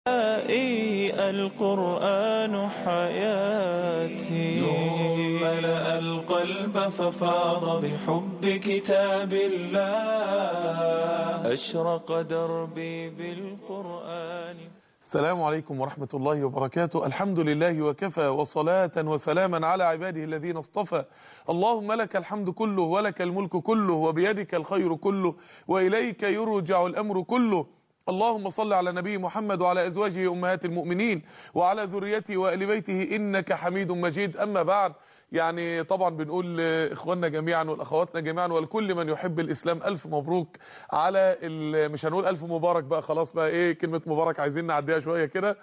القرآن حياتي نور ملأ القلب ففاض بحب كتاب الله أشرق دربي بالقرآن السلام عليكم ورحمة الله وبركاته الحمد لله وكفى وصلاة وسلاما على عباده الذين اصطفى اللهم لك الحمد كله ولك الملك كله وبيدك الخير كله وإليك يرجع الأمر كله اللهم صل على نبي محمد وعلى أزواجه أمهات المؤمنين وعلى ذريته وآل بيته إنك حميد مجيد أما بعد يعني طبعا بنقول لاخواننا جميعا والاخواتنا جميعا ولكل من يحب الاسلام الف مبروك على مش هنقول الف مبارك بقى خلاص بقى ايه كلمه مبارك عايزين نعديها شويه كده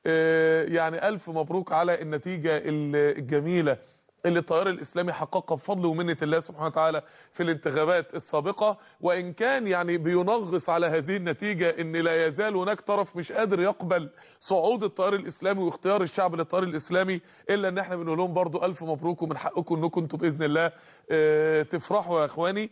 يعني الف مبروك على النتيجه الجميله اللي التيار الاسلامي حققها بفضل ومنه الله سبحانه وتعالى في الانتخابات السابقه وان كان يعني بينغص على هذه النتيجه ان لا يزال هناك طرف مش قادر يقبل صعود التيار الاسلامي واختيار الشعب للتيار الاسلامي الا ان احنا بنقول لهم برضو الف مبروك ومن حقكم انكم انتم باذن الله اه تفرحوا يا اخواني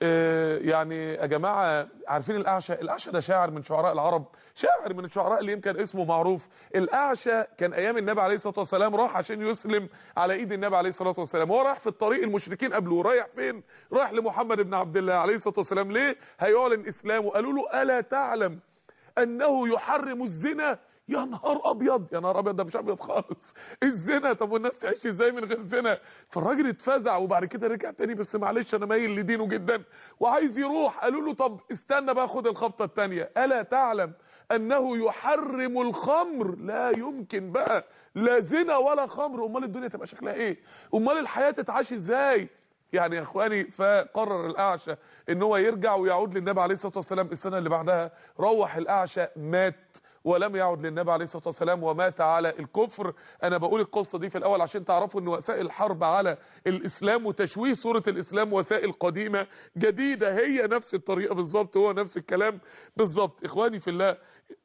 اه يعني يا جماعه عارفين الاعشى الاعشى ده شاعر من شعراء العرب شاعر من الشعراء اللي يمكن اسمه معروف الاعشى كان ايام النبي عليه الصلاه والسلام راح عشان يسلم على ايد النبي عليه الصلاه والسلام هو رايح في الطريق المشركين قبله رايح فين رايح لمحمد بن عبد الله عليه الصلاه والسلام ليه هيعلن اسلامه قالوا له الا تعلم انه يحرم الزنا يا نهار ابيض يا نهار ابيض ده مش ابيض خالص الزنا طب والناس تعيش ازاي من غير زنا فالراجل اتفزع وبعد كده رجع تاني بس معلش انا مايل لدينه جدا وعايز يروح قالوا له طب استنى بقى خد الخبطه الثانيه الا تعلم انه يحرم الخمر لا يمكن بقى لا زنا ولا خمر امال الدنيا تبقى شكلها ايه امال الحياه تتعاش ازاي يعني يا اخواني فقرر الاعشى ان هو يرجع ويعود للنبي عليه الصلاه والسلام السنه اللي بعدها روح الاعشى مات ولم يعد للنبي عليه الصلاه والسلام ومات على الكفر انا بقول القصه دي في الاول عشان تعرفوا ان وسائل الحرب على الاسلام وتشويه صوره الاسلام وسائل قديمه جديده هي نفس الطريقه بالظبط هو نفس الكلام بالظبط اخواني في الله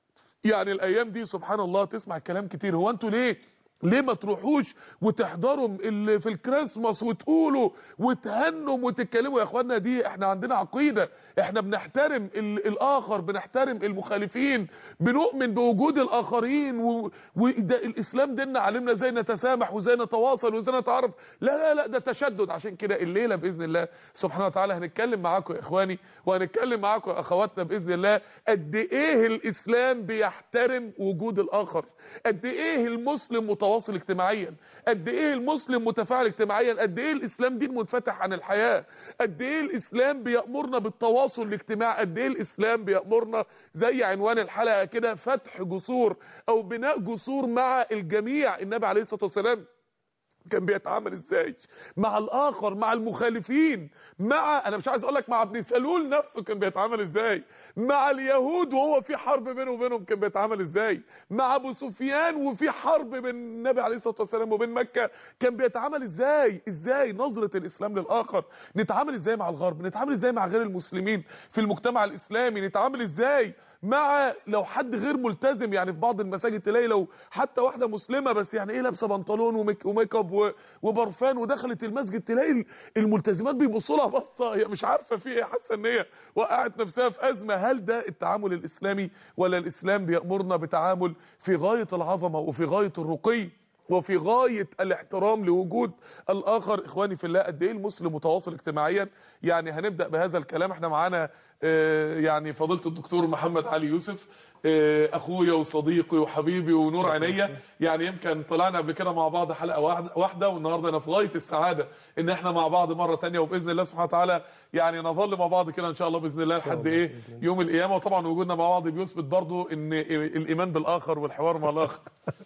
يعني الايام دي سبحان الله تسمع الكلام كتير هو انتوا ليه ليه ما تروحوش وتحضروا اللي في الكريسماس وتقولوا وتهنوا وتتكلموا يا اخوانا دي احنا عندنا عقيده احنا بنحترم الاخر بنحترم المخالفين بنؤمن بوجود الاخرين وده الاسلام ديننا علمنا ازاي نتسامح وازاي نتواصل وازاي نتعرف لا لا لا ده تشدد عشان كده الليله باذن الله سبحانه وتعالى هنتكلم معاكم يا اخواني وهنتكلم معاكم يا اخواتنا باذن الله قد ايه الاسلام بيحترم وجود الاخر قد ايه المسلم متواصل اجتماعيا قد ايه المسلم متفاعل اجتماعيا قد ايه الاسلام دين منفتح عن الحياه قد ايه الاسلام بيامرنا بالتواصل الاجتماعي قد ايه الاسلام بيامرنا زي عنوان الحلقه كده فتح جسور او بناء جسور مع الجميع النبي عليه الصلاه والسلام كان بيتعامل ازاي مع الاخر مع المخالفين مع انا مش عايز اقول لك مع ابن سلول نفسه كان بيتعامل ازاي مع اليهود وهو في حرب بينه وبينهم كان بيتعامل ازاي مع ابو سفيان وفي حرب بين النبي عليه الصلاه والسلام وبين مكه كان بيتعامل ازاي ازاي نظره الاسلام للاخر نتعامل ازاي مع الغرب نتعامل ازاي مع غير المسلمين في المجتمع الاسلامي نتعامل ازاي مع لو حد غير ملتزم يعني في بعض المساجد تلاقي لو حتى واحده مسلمه بس يعني ايه لابسه بنطلون وميك, وميك اب وبرفان ودخلت المسجد تلاقي الملتزمات بيبصوا لها بصه هي مش عارفه في ايه حاسه ان هي وقعت نفسها في ازمه هل ده التعامل الاسلامي ولا الاسلام بيامرنا بتعامل في غايه العظمه وفي غايه الرقي وفي غاية الاحترام لوجود الآخر إخواني في الله قد إيه المسلم متواصل اجتماعيا يعني هنبدأ بهذا الكلام احنا معانا اه يعني فضيلة الدكتور محمد علي يوسف اه أخويا وصديقي وحبيبي ونور عينيا يعني يمكن طلعنا قبل كده مع بعض حلقة واحدة والنهاردة أنا في غاية السعادة إن احنا مع بعض مرة تانية وبإذن الله سبحانه وتعالى يعني نظل مع بعض كده إن شاء الله بإذن الله لحد إيه يوم القيامة وطبعا وجودنا مع بعض بيثبت برضو إن الإيمان بالآخر والحوار مع الآخر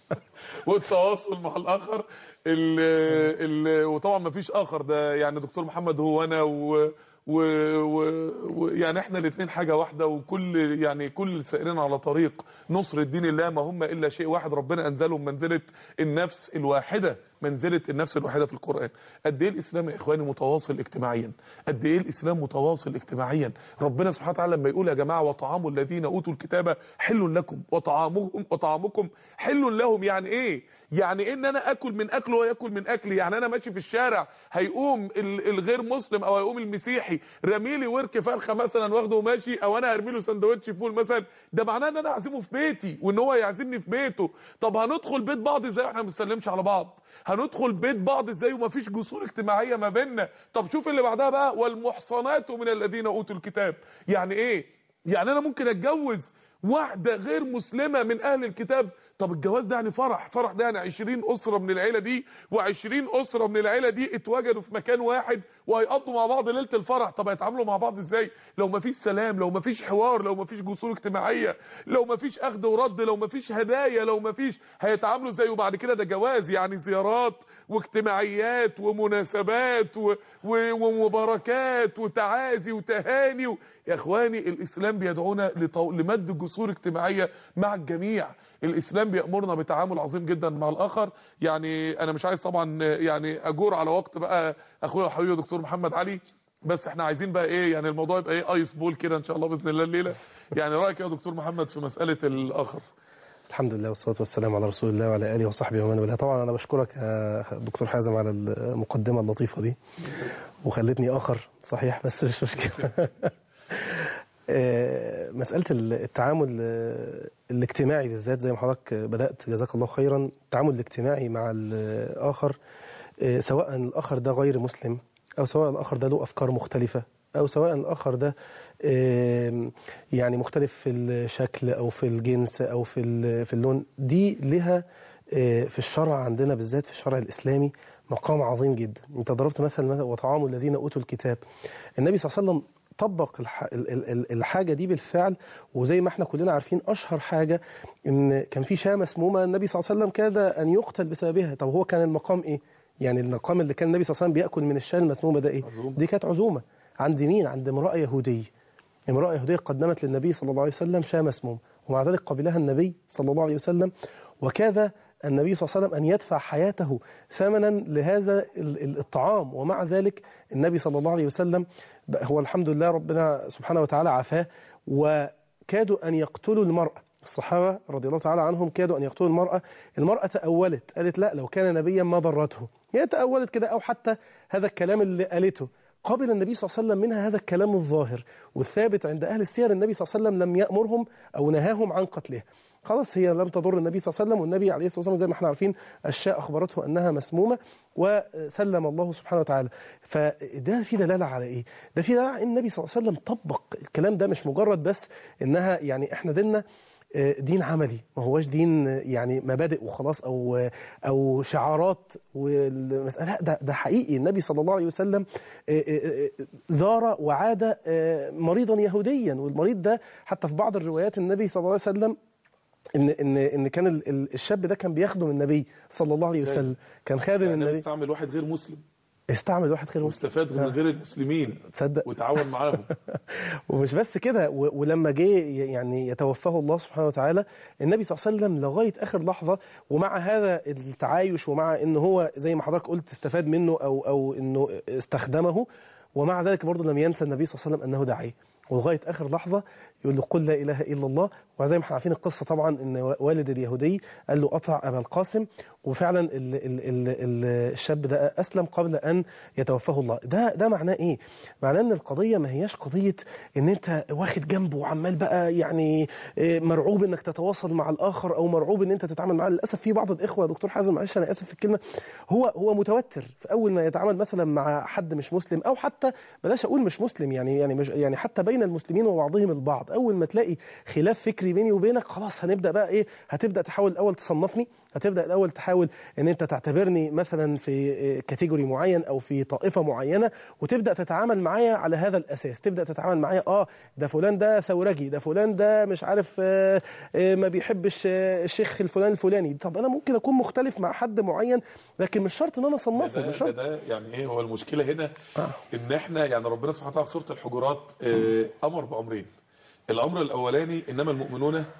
والتواصل مع الاخر ال ال وطبعا ما فيش اخر ده يعني دكتور محمد هو انا و و, و يعني احنا الاثنين حاجة واحدة وكل يعني كل سائرين على طريق نصر الدين الله ما هم الا شيء واحد ربنا انزلهم منزلة النفس الواحدة منزله النفس الواحده في القران قد ايه الاسلام يا اخواني متواصل اجتماعيا قد ايه الاسلام متواصل اجتماعيا ربنا سبحانه وتعالى لما يقول يا جماعه وطعام الذين اوتوا الكتاب حل لكم وطعامهم وطعامكم حل لهم يعني ايه يعني ان انا اكل من اكله وياكل من اكلي يعني انا ماشي في الشارع هيقوم ال- الغير مسلم او هيقوم المسيحي رميلي ورك فرخه مثلا واخده وماشي او انا هرمي له سندوتش فول مثلا ده معناه ان انا اعزمه في بيتي وان هو يعزمني في بيته طب هندخل بيت بعض ازاي واحنا ما بنسلمش على بعض هندخل بيت بعض ازاي ومفيش جسور اجتماعيه ما بيننا طب شوف اللي بعدها بقى والمحصنات من الذين اوتوا الكتاب يعني ايه يعني انا ممكن اتجوز واحده غير مسلمه من اهل الكتاب طب الجواز ده يعني فرح فرح ده يعني 20 اسره من العيله دي و20 اسره من العيله دي اتوجدوا في مكان واحد وهيقضوا مع بعض ليله الفرح طب هيتعاملوا مع بعض ازاي لو مفيش سلام لو مفيش حوار لو مفيش جسور اجتماعيه لو مفيش اخذ ورد لو مفيش هدايا لو مفيش هيتعاملوا ازاي وبعد كده ده جواز يعني زيارات واجتماعيات ومناسبات و... و... ومباركات وتعازي وتهاني و... يا اخواني الاسلام بيدعونا لطو... لمد جسور اجتماعيه مع الجميع الاسلام بيامرنا بتعامل عظيم جدا مع الاخر يعني انا مش عايز طبعا يعني اجور على وقت بقى اخويا وحبيبي دكتور محمد علي بس احنا عايزين بقى ايه يعني الموضوع يبقى ايه ايس بول كده ان شاء الله باذن الله الليله يعني رايك يا دكتور محمد في مساله الاخر الحمد لله والصلاة والسلام على رسول الله وعلى آله وصحبه ومن والاه طبعا أنا بشكرك يا دكتور حازم على المقدمة اللطيفة دي وخلتني آخر صحيح بس مش مشكلة آه، مسألة التعامل آه، الاجتماعي بالذات زي ما حضرتك بدأت جزاك الله خيرا التعامل الاجتماعي مع الآخر آه، سواء الآخر ده غير مسلم أو سواء الآخر ده له أفكار مختلفة أو سواء الآخر ده آم، يعني مختلف في الشكل أو في الجنس أو في ال- في اللون دي لها آه، في الشرع عندنا بالذات في الشرع الإسلامي مقام عظيم جدا انت ضربت مثلا مثلا وطعام الذين أوتوا الكتاب النبي صلى الله عليه وسلم طبق الح... ال- ال- ال- الحاجة دي بالفعل وزي ما احنا كلنا عارفين أشهر حاجة إن كان في شاة مسمومة النبي صلى الله عليه وسلم كاد أن يقتل بسببها طب هو كان المقام إيه؟ يعني المقام اللي كان النبي صلى الله عليه وسلم بيأكل من الشاة المسمومة ده إيه؟ عزومة. دي كانت عزومة عند مين؟ عند امرأة يهودية امرأة يهودية قدمت للنبي صلى الله عليه وسلم شاة مسموم ومع ذلك قبلها النبي صلى الله عليه وسلم وكاد النبي صلى الله عليه وسلم أن يدفع حياته ثمنا لهذا ال- ال- الطعام ومع ذلك النبي صلى الله عليه وسلم بقى هو الحمد لله ربنا سبحانه وتعالى عافاه وكادوا أن يقتلوا المرأة الصحابة رضي الله تعالى عنهم كادوا أن يقتلوا المرأة المرأة تأولت قالت لا لو كان نبيا ما ضرته هي تأولت كده أو حتى هذا الكلام اللي قالته قبل النبي صلى الله عليه وسلم منها هذا الكلام الظاهر والثابت عند أهل السير النبي صلى الله عليه وسلم لم يأمرهم أو نهاهم عن قتلها خلاص هي لم تضر النبي صلى الله عليه وسلم والنبي عليه الصلاة والسلام زي ما احنا عارفين الشاء أخبرته أنها مسمومة وسلم الله سبحانه وتعالى فده في دلالة على إيه؟ ده في دلالة على إن النبي صلى الله عليه وسلم طبق الكلام ده مش مجرد بس إنها يعني احنا ديننا آه، دين عملي ما هوش دين آه، يعني مبادئ وخلاص او آه، او شعارات والمساله لا، ده ده حقيقي النبي صلى الله عليه وسلم آه، آه، آه، زار وعاد آه، مريضا يهوديا والمريض ده حتى في بعض الروايات النبي صلى الله عليه وسلم ان ان ان كان ال- ال- الشاب ده كان بيخدم النبي صلى الله عليه وسلم كان خادم يعني النبي استعمل واحد غير مسلم استعمل واحد خير مسلم واستفاد من آه. غير المسلمين تصدق وتعاون معاهم ومش بس كده و- ولما جه ي- يعني يتوفاه الله سبحانه وتعالى النبي صلى الله عليه وسلم لغايه اخر لحظه ومع هذا التعايش ومع ان هو زي ما حضرتك قلت استفاد منه او او انه استخدمه ومع ذلك برضه لم ينسى النبي صلى الله عليه وسلم انه داعيه ولغايه اخر لحظه يقول له قل لا اله الا الله وزي ما احنا عارفين القصه طبعا ان والد اليهودي قال له اطع ابا القاسم وفعلا ال ال ال ال الشاب ده اسلم قبل ان يتوفاه الله ده ده معناه ايه معناه ان القضيه ما هياش قضيه ان انت واخد جنبه وعمال بقى يعني إيه، مرعوب انك تتواصل مع الاخر او مرعوب ان انت تتعامل معاه للاسف في بعض الاخوه يا دكتور حازم معلش انا اسف في الكلمه هو هو متوتر في اول ما يتعامل مثلا مع حد مش مسلم او حتى بلاش اقول مش مسلم يعني يعني مش يعني حتى بين المسلمين وبعضهم البعض اول ما تلاقي خلاف فكري بيني وبينك خلاص هنبدا بقى ايه هتبدا تحاول الاول تصنفني هتبدا الاول تحاول ان انت تعتبرني مثلا في كاتيجوري معين او في طائفه معينه وتبدا تتعامل معايا على هذا الاساس تبدا تتعامل معايا اه ده فلان ده ثورجي ده فلان ده مش عارف آه آه ما بيحبش آه الشيخ الفلان الفلاني طب انا ممكن اكون مختلف مع حد معين لكن مش شرط ان انا اصنفه ده, مش ده, شرط ده يعني ايه هو المشكله هنا آه. ان احنا يعني ربنا سبحانه وتعالى في سوره الحجرات آه، امر بامرين الامر الاولاني انما المؤمنون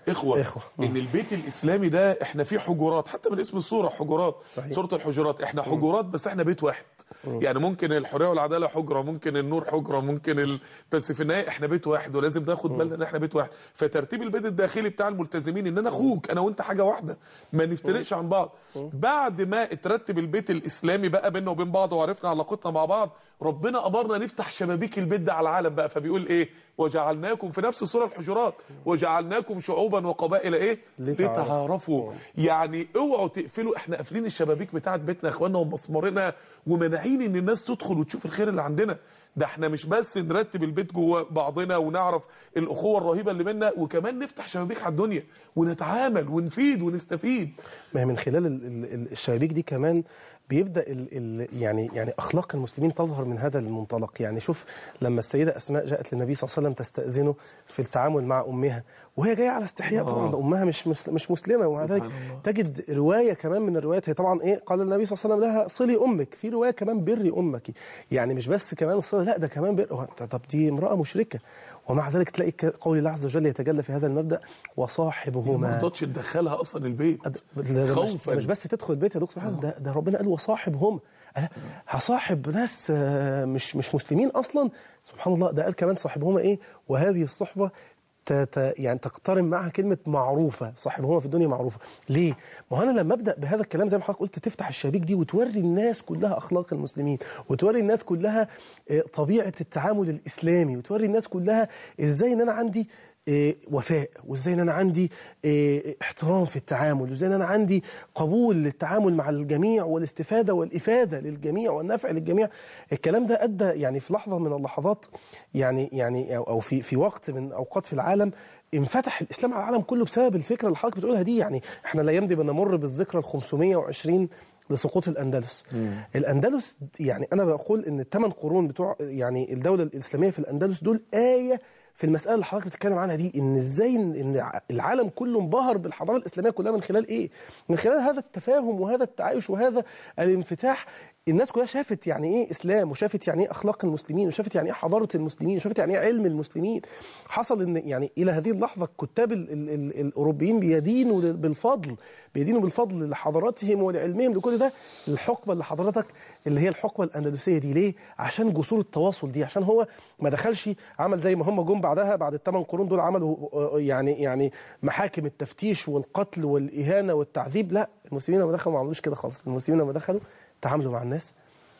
اخوه إخوة. ان البيت الاسلامي ده احنا فيه حجرات حتى من اسم السوره حجرات صحيح. سوره الحجرات احنا حجرات بس احنا بيت واحد يعني ممكن الحريه والعداله حجره ممكن النور حجره ممكن ال... بس في النهايه احنا بيت واحد ولازم ناخد بالنا ان احنا بيت واحد فترتيب البيت الداخلي بتاع الملتزمين ان انا اخوك انا وانت حاجه واحده ما نفترقش عن بعض بعد ما اترتب البيت الاسلامي بقى بيننا وبين بعض وعرفنا علاقتنا مع بعض ربنا امرنا نفتح شبابيك البيت ده على العالم بقى فبيقول ايه وجعلناكم في نفس سوره الحجرات وجعلناكم شعوبا وقبائل ايه لتعارفوا. لتعارفوا يعني اوعوا تقفلوا احنا قافلين الشبابيك بتاعت بيتنا يا اخوانا ومسمرنا ومنعين ان الناس تدخل وتشوف الخير اللي عندنا ده احنا مش بس نرتب البيت جوه بعضنا ونعرف الاخوه الرهيبه اللي بينا وكمان نفتح شبابيك على الدنيا ونتعامل ونفيد ونستفيد ما هي من خلال ال- ال- ال- الشبابيك دي كمان بيبدا ال ال يعني يعني اخلاق المسلمين تظهر من هذا المنطلق يعني شوف لما السيده اسماء جاءت للنبي صلى الله عليه وسلم تستاذنه في التعامل مع امها وهي جايه على استحياء طبعا آه. ده امها مش مس- مش مسلمه ومع ذلك سبحان الله. تجد روايه كمان من الروايات هي طبعا ايه قال النبي صلى الله عليه وسلم لها صلي امك في روايه كمان بري امك يعني مش بس كمان الصله لا ده كمان بر هو أنت- طب دي امراه مشركه ومع ذلك تلاقي ك- قول الله عز وجل يتجلى في هذا المبدا ما وصاحبهما رضتش تدخلها اصلا البيت ده- ده- ده مش, خوفاً. مش بس تدخل البيت يا دكتور حسن ده, ده ربنا قال وصاحبهم أه، هصاحب ناس آه، مش مش مسلمين اصلا سبحان الله ده قال كمان صاحبهما ايه وهذه الصحبه ت- ت- يعني تقترن معها كلمه معروفه صاحبهما في الدنيا معروفه ليه ما هو انا لما ابدا بهذا الكلام زي ما حضرتك قلت تفتح الشبابيك دي وتوري الناس كلها اخلاق المسلمين وتوري الناس كلها آه، طبيعه التعامل الاسلامي وتوري الناس كلها ازاي ان انا عندي إيه، وفاء وازاي ان انا عندي إيه، احترام في التعامل وازاي ان انا عندي قبول للتعامل مع الجميع والاستفاده والافاده للجميع والنفع للجميع الكلام ده ادى يعني في لحظه من اللحظات يعني يعني او أو في في وقت من اوقات في العالم انفتح الاسلام على العالم كله بسبب الفكره اللي حضرتك بتقولها دي يعني احنا الايام دي بنمر بالذكرى ال 520 لسقوط الاندلس الاندلس يعني انا بقول ان الثمان قرون بتوع يعني الدوله الاسلاميه في الاندلس دول ايه في المساله اللي حضرتك بتتكلم عنها دي ان ازاي ان إن العالم كله انبهر بالحضاره الاسلاميه كلها من خلال ايه من خلال هذا التفاهم وهذا التعايش وهذا الانفتاح الناس كلها شافت يعني ايه اسلام وشافت يعني ايه اخلاق المسلمين وشافت يعني ايه حضاره المسلمين وشافت يعني ايه علم المسلمين حصل ان يعني الى هذه اللحظه الكتاب ال ال ال الاوروبيين بيدينوا لل- بالفضل بيدينوا بالفضل لحضاراتهم ولعلمهم لكل ده الحقبه اللي حضرتك اللي هي الحقبه الاندلسيه دي ليه عشان جسور التواصل دي عشان هو ما دخلش عمل زي ما هم جم بعدها بعد الثمان قرون دول عملوا آه، يعني يعني محاكم التفتيش والقتل والاهانه والتعذيب لا المسلمين لما دخلوا ما عملوش كده خالص المسلمين لما دخلوا تعاملوا مع الناس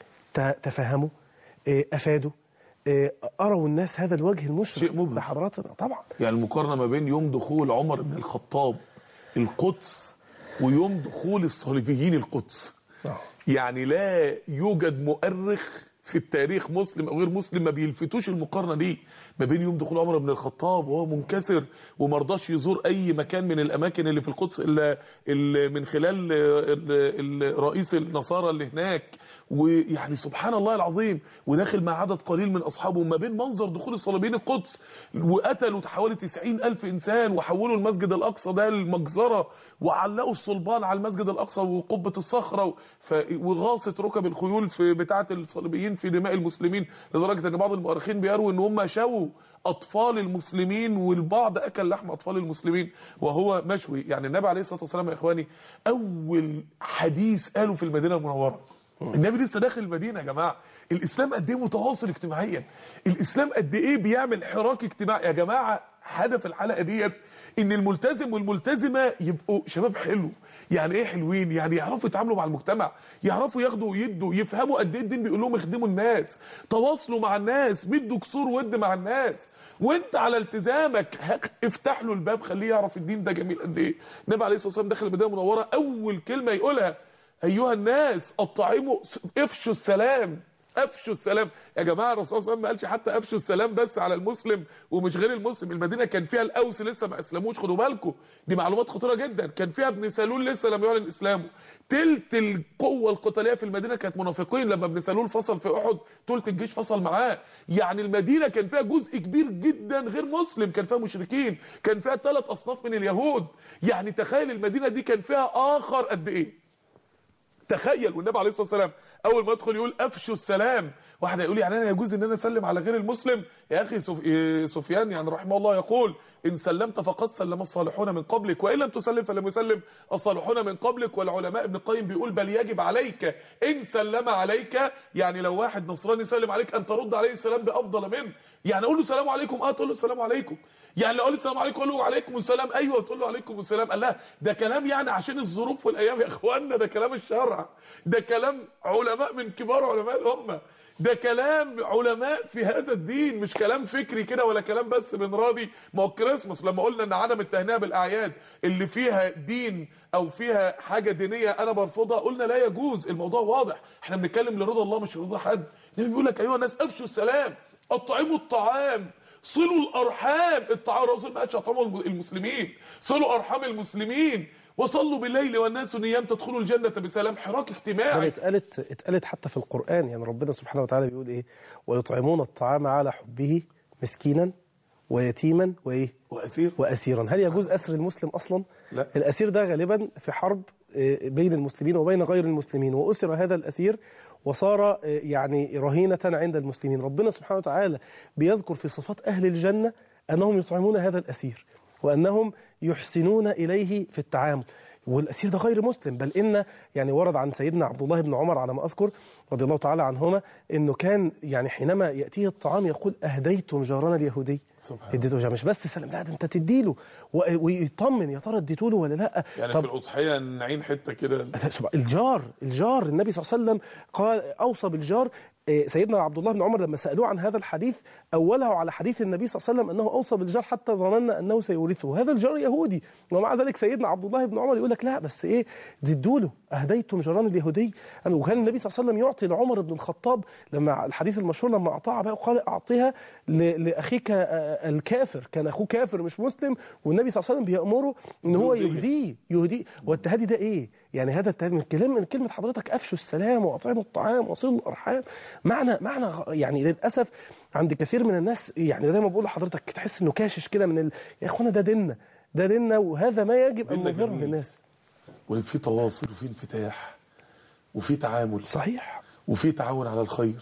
ت- تفهموا آه، افادوا آه، اروا الناس هذا الوجه شيء المشرق مبهر. لحضاراتنا طبعا يعني المقارنة ما بين يوم دخول عمر بن الخطاب القدس ويوم دخول الصليبيين القدس آه. يعني لا يوجد مؤرخ في التاريخ مسلم او غير مسلم ما بيلفتوش المقارنه دي ما بين يوم دخول عمر بن الخطاب وهو منكسر ومرضاش يزور اي مكان من الاماكن اللي في القدس الا الا من خلال ال- ال- رئيس النصارى اللي هناك ويعني سبحان الله العظيم وداخل مع عدد قليل من اصحابه وما بين منظر دخول الصليبيين القدس وقتلوا حوالي 90 الف انسان وحولوا المسجد الاقصى ده لمجزره وعلقوا الصلبان على المسجد الاقصى وقبه الصخره و- ف- وغاصت ركب الخيول في بتاعه الصليبيين في دماء المسلمين لدرجه ان بعض المؤرخين بيرووا ان هم شووا اطفال المسلمين والبعض اكل لحم اطفال المسلمين وهو مشوي يعني النبي عليه الصلاه والسلام يا اخواني اول حديث قاله في المدينه المنوره النبي لسه داخل المدينه يا جماعه الاسلام قد ايه متواصل اجتماعيا الاسلام قد ايه بيعمل حراك اجتماعي يا جماعه هدف الحلقه ديت ان الملتزم والملتزمه يبقوا شباب حلو يعني ايه حلوين يعني يعرفوا يتعاملوا مع المجتمع يعرفوا ياخدوا ويدوا يفهموا قد ايه الدين بيقول لهم اخدموا الناس تواصلوا مع الناس مدوا كسور ود مع الناس وانت على التزامك هك- افتح له الباب خليه يعرف الدين ده جميل قد ايه النبي عليه الصلاه والسلام داخل المدينه المنوره اول كلمه يقولها ايها الناس اطعموا افشوا السلام افشوا السلام يا جماعه الرسول صلى الله عليه وسلم ما قالش حتى افشوا السلام بس على المسلم ومش غير المسلم المدينه كان فيها الاوس لسه ما اسلموش خدوا بالكم دي معلومات خطيره جدا كان فيها ابن سلول لسه لم يعلن اسلامه تلت القوه القتاليه في المدينه كانت منافقين لما ابن سلول فصل في احد تلت الجيش فصل معاه يعني المدينه كان فيها جزء كبير جدا غير مسلم كان فيها مشركين كان فيها ثلاث اصناف من اليهود يعني تخيل المدينه دي كان فيها اخر قد ايه تخيل والنبي عليه الصلاه والسلام اول ما يدخل يقول افشوا السلام واحد هيقول يعني انا يجوز ان انا اسلم على غير المسلم يا اخي سف... إيه سفيان يعني رحمه الله يقول ان سلمت فقد سلم الصالحون من قبلك وان لم تسلم فلم يسلم الصالحون من قبلك والعلماء ابن القيم بيقول بل يجب عليك ان سلم عليك يعني لو واحد نصراني سلم عليك ان ترد عليه السلام بافضل منه يعني اقول له السلام عليكم اه تقول له السلام عليكم يعني لو قال السلام عليكم قول له وعليكم السلام ايوه تقول له عليكم السلام قال لا ده كلام يعني عشان الظروف والايام يا اخوانا ده كلام الشرع ده كلام علماء من كبار علماء الامه ده كلام علماء في هذا الدين مش كلام فكري كده ولا كلام بس من راضي ما هو الكريسماس لما قلنا ان عدم التهنئه بالاعياد اللي فيها دين او فيها حاجه دينيه انا برفضها قلنا لا يجوز الموضوع واضح احنا بنتكلم لرضا الله مش لرضا حد النبي بيقول لك ايها الناس افشوا السلام اطعموا الطعام صلوا الارحام الطعام الرسول ما قالش اطعموا المسلمين صلوا ارحام المسلمين وصلوا بالليل والناس نيام تدخلوا الجنة بسلام حراك ده اجتماعي اتقالت اتقالت حتى في القرآن يعني ربنا سبحانه وتعالى بيقول ايه ويطعمون الطعام على حبه مسكينا ويتيما وايه وأسير واسيرا هل يجوز اسر المسلم اصلا لا الاسير ده غالبا في حرب آه، بين المسلمين وبين غير المسلمين واسر هذا الاسير وصار آه، يعني رهينة عند المسلمين ربنا سبحانه وتعالى بيذكر في صفات اهل الجنة انهم يطعمون هذا الاسير وانهم يحسنون اليه في التعامل والاسير ده غير مسلم بل ان يعني ورد عن سيدنا عبد الله بن عمر على ما اذكر رضي الله تعالى عنهما انه كان يعني حينما ياتيه الطعام يقول اهديتم جارنا اليهودي سبحان اديته جار مش بس سلام لا ده انت تديله و- ويطمن يا ترى اديته له ولا لا يعني طب في الأضحية نعين حتة كده سبحان- الجار الجار النبي صلى الله عليه وسلم قال اوصى بالجار إيه، سيدنا عبد الله بن عمر لما سالوه عن هذا الحديث اوله على حديث النبي صلى الله عليه وسلم انه اوصى بالجار حتى ظننا انه سيورثه هذا الجار يهودي ومع ذلك سيدنا عبد الله بن عمر يقول لك لا بس ايه ادوا له اهديتم جيران اليهودي وكان النبي صلى الله عليه وسلم يعطي لعمر بن الخطاب لما الحديث المشهور لما اعطاها بقى قال اعطيها ل- لاخيك آه، الكافر كان اخوه كافر مش مسلم والنبي صلى الله عليه وسلم بيامره ان هو يهديه. يهديه يهديه والتهدي ده ايه يعني هذا التهدي من كلمه من كلمه حضرتك افشوا السلام واطعموا الطعام وصلوا الارحام معنى معنى غ- يعني للاسف عند كثير من الناس يعني زي ما بقول لحضرتك تحس انه كاشش كده من ال... يا اخوانا ده ديننا ده ديننا وهذا ما يجب ان ديننا نظهره جميل. للناس وفي تواصل وفي انفتاح وفي تعامل صحيح وفي تعاون على الخير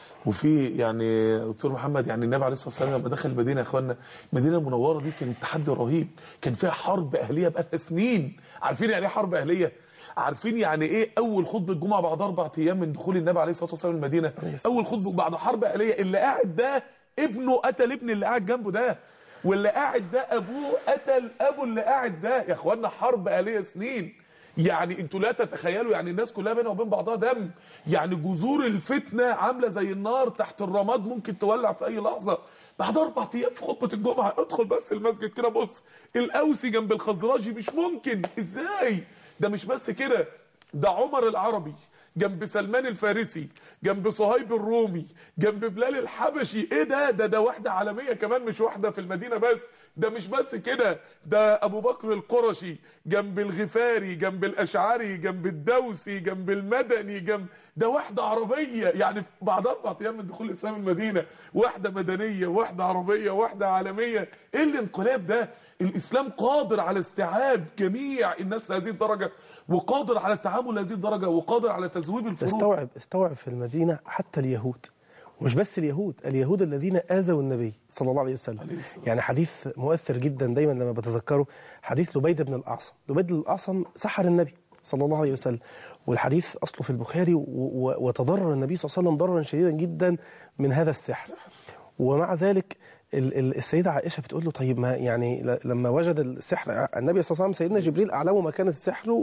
وفي يعني دكتور محمد يعني النبي عليه الصلاه والسلام لما دخل المدينه يا اخوانا المدينه المنوره دي كانت تحدي رهيب كان فيها حرب اهليه بقالها سنين عارفين يعني ايه حرب اهليه عارفين يعني ايه اول خطبه الجمعه بعد اربع ايام من دخول النبي عليه الصلاه والسلام المدينه اول خطبه بعد حرب اهليه اللي قاعد ده ابنه قتل ابن اللي قاعد جنبه ده واللي قاعد ده ابوه قتل ابو اللي قاعد ده يا اخوانا حرب اهليه سنين يعني انتوا لا تتخيلوا يعني الناس كلها بينها وبين بعضها دم يعني جذور الفتنه عامله زي النار تحت الرماد ممكن تولع في اي لحظه بعد اربع ايام في خطبه الجمعه ادخل بس المسجد كده بص الاوسي جنب الخزرجي مش ممكن ازاي ده مش بس كده ده عمر العربي جنب سلمان الفارسي جنب صهيب الرومي جنب بلال الحبشي ايه ده ده ده واحده عالميه كمان مش واحده في المدينه بس ده مش بس كده ده ابو بكر القرشي جنب الغفاري جنب الاشعري جنب الدوسي جنب المدني جنب ده واحده عربيه يعني بعد اربع ايام من دخول الاسلام المدينه واحده مدنيه واحده عربيه واحده عالميه ايه الانقلاب ده الاسلام قادر على استيعاب جميع الناس لهذه الدرجه وقادر على التعامل لهذه الدرجه وقادر على تذويب الفروق استوعب استوعب في المدينة حتى اليهود ومش بس اليهود اليهود الذين آذوا النبي صلى الله عليه وسلم يعني حديث مؤثر جدا دايما لما بتذكره حديث لبيد بن الأعصم لبيد بن الأعصم سحر النبي صلى الله عليه وسلم والحديث أصله في البخاري و- و- وتضرر النبي صلى الله عليه وسلم ضررا شديدا جدا من هذا السحر ومع ذلك ال- ال- السيدة عائشة بتقول له طيب ما يعني ل- لما وجد السحر النبي صلى الله عليه وسلم سيدنا جبريل أعلمه مكان السحر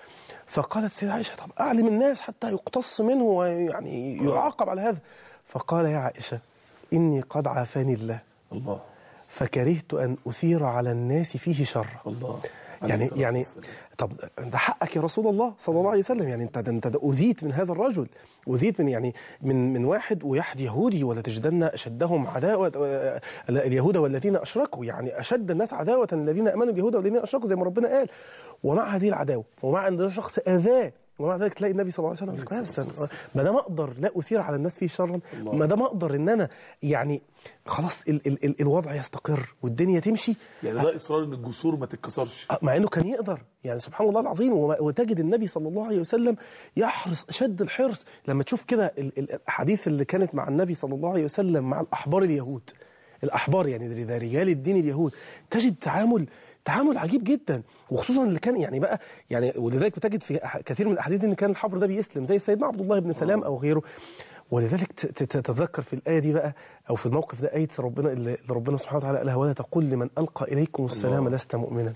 فقالت السيدة عائشة طب أعلم الناس حتى يقتص منه ويعني يعاقب على هذا فقال يا عائشة إني قد عافاني الله الله فكرهت أن أثير على الناس فيه شر الله يعني يعني طب ده حقك يا رسول الله صلى الله عليه وسلم يعني انت ده انت ده اذيت من هذا الرجل اذيت من يعني من من واحد ويحد يهودي ولا تجدن اشدهم عداوه آه، اليهود والذين اشركوا يعني اشد الناس عداوه الذين امنوا اليهود والذين اشركوا زي ما ربنا قال ومع هذه العداوه ومع ان ده شخص اذاه ومع ذلك تلاقي النبي صلى الله عليه وسلم يقول بس ما دام اقدر لا اثير على الناس فيه شرا ما دام اقدر ان انا يعني خلاص ال ال ال الوضع يستقر والدنيا تمشي يعني ده اصرار ان الجسور ما تتكسرش مع انه كان يقدر يعني سبحان الله العظيم وما- وتجد النبي صلى الله عليه وسلم يحرص اشد الحرص لما تشوف كده ال- ال- الاحاديث اللي كانت مع النبي صلى الله عليه وسلم مع الاحبار اليهود الاحبار يعني ده رجال الدين اليهود تجد تعامل تعامل عجيب جدا وخصوصا اللي كان يعني بقى يعني ولذلك بتجد في أح- كثير من الاحاديث ان كان الحبر ده بيسلم زي سيدنا عبد الله بن سلام او غيره ولذلك ت- ت- تتذكر في الآية دي بقى أو في الموقف ده آية ربنا اللي اللي ربنا سبحانه وتعالى قالها ولا تقل لمن ألقى إليكم السلام الله. لست مؤمنا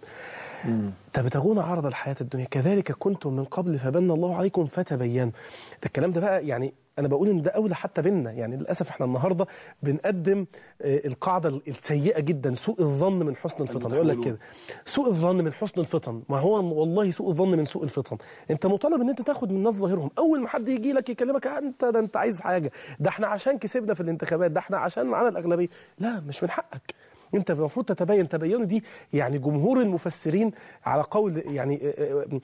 تبتغون عرض الحياة الدنيا كذلك كنتم من قبل فبن الله عليكم فتبينوا ده الكلام ده بقى يعني أنا بقول إن ده أولى حتى بينا يعني للأسف إحنا النهاردة بنقدم آه، القاعدة السيئة جدا سوء الظن من حسن الفطن يقول لك كده سوء الظن من حسن الفطن ما هو والله سوء الظن من سوء الفطن انت مطالب ان انت تاخد من الناس ظاهرهم اول ما حد يجي لك يكلمك "آه، انت ده انت عايز حاجه ده احنا عشان كسبنا في الانتخابات ده احنا عشان معانا الاغلبيه لا مش من حقك انت المفروض تتبين تبينوا دي يعني جمهور المفسرين على قول يعني آه، آه،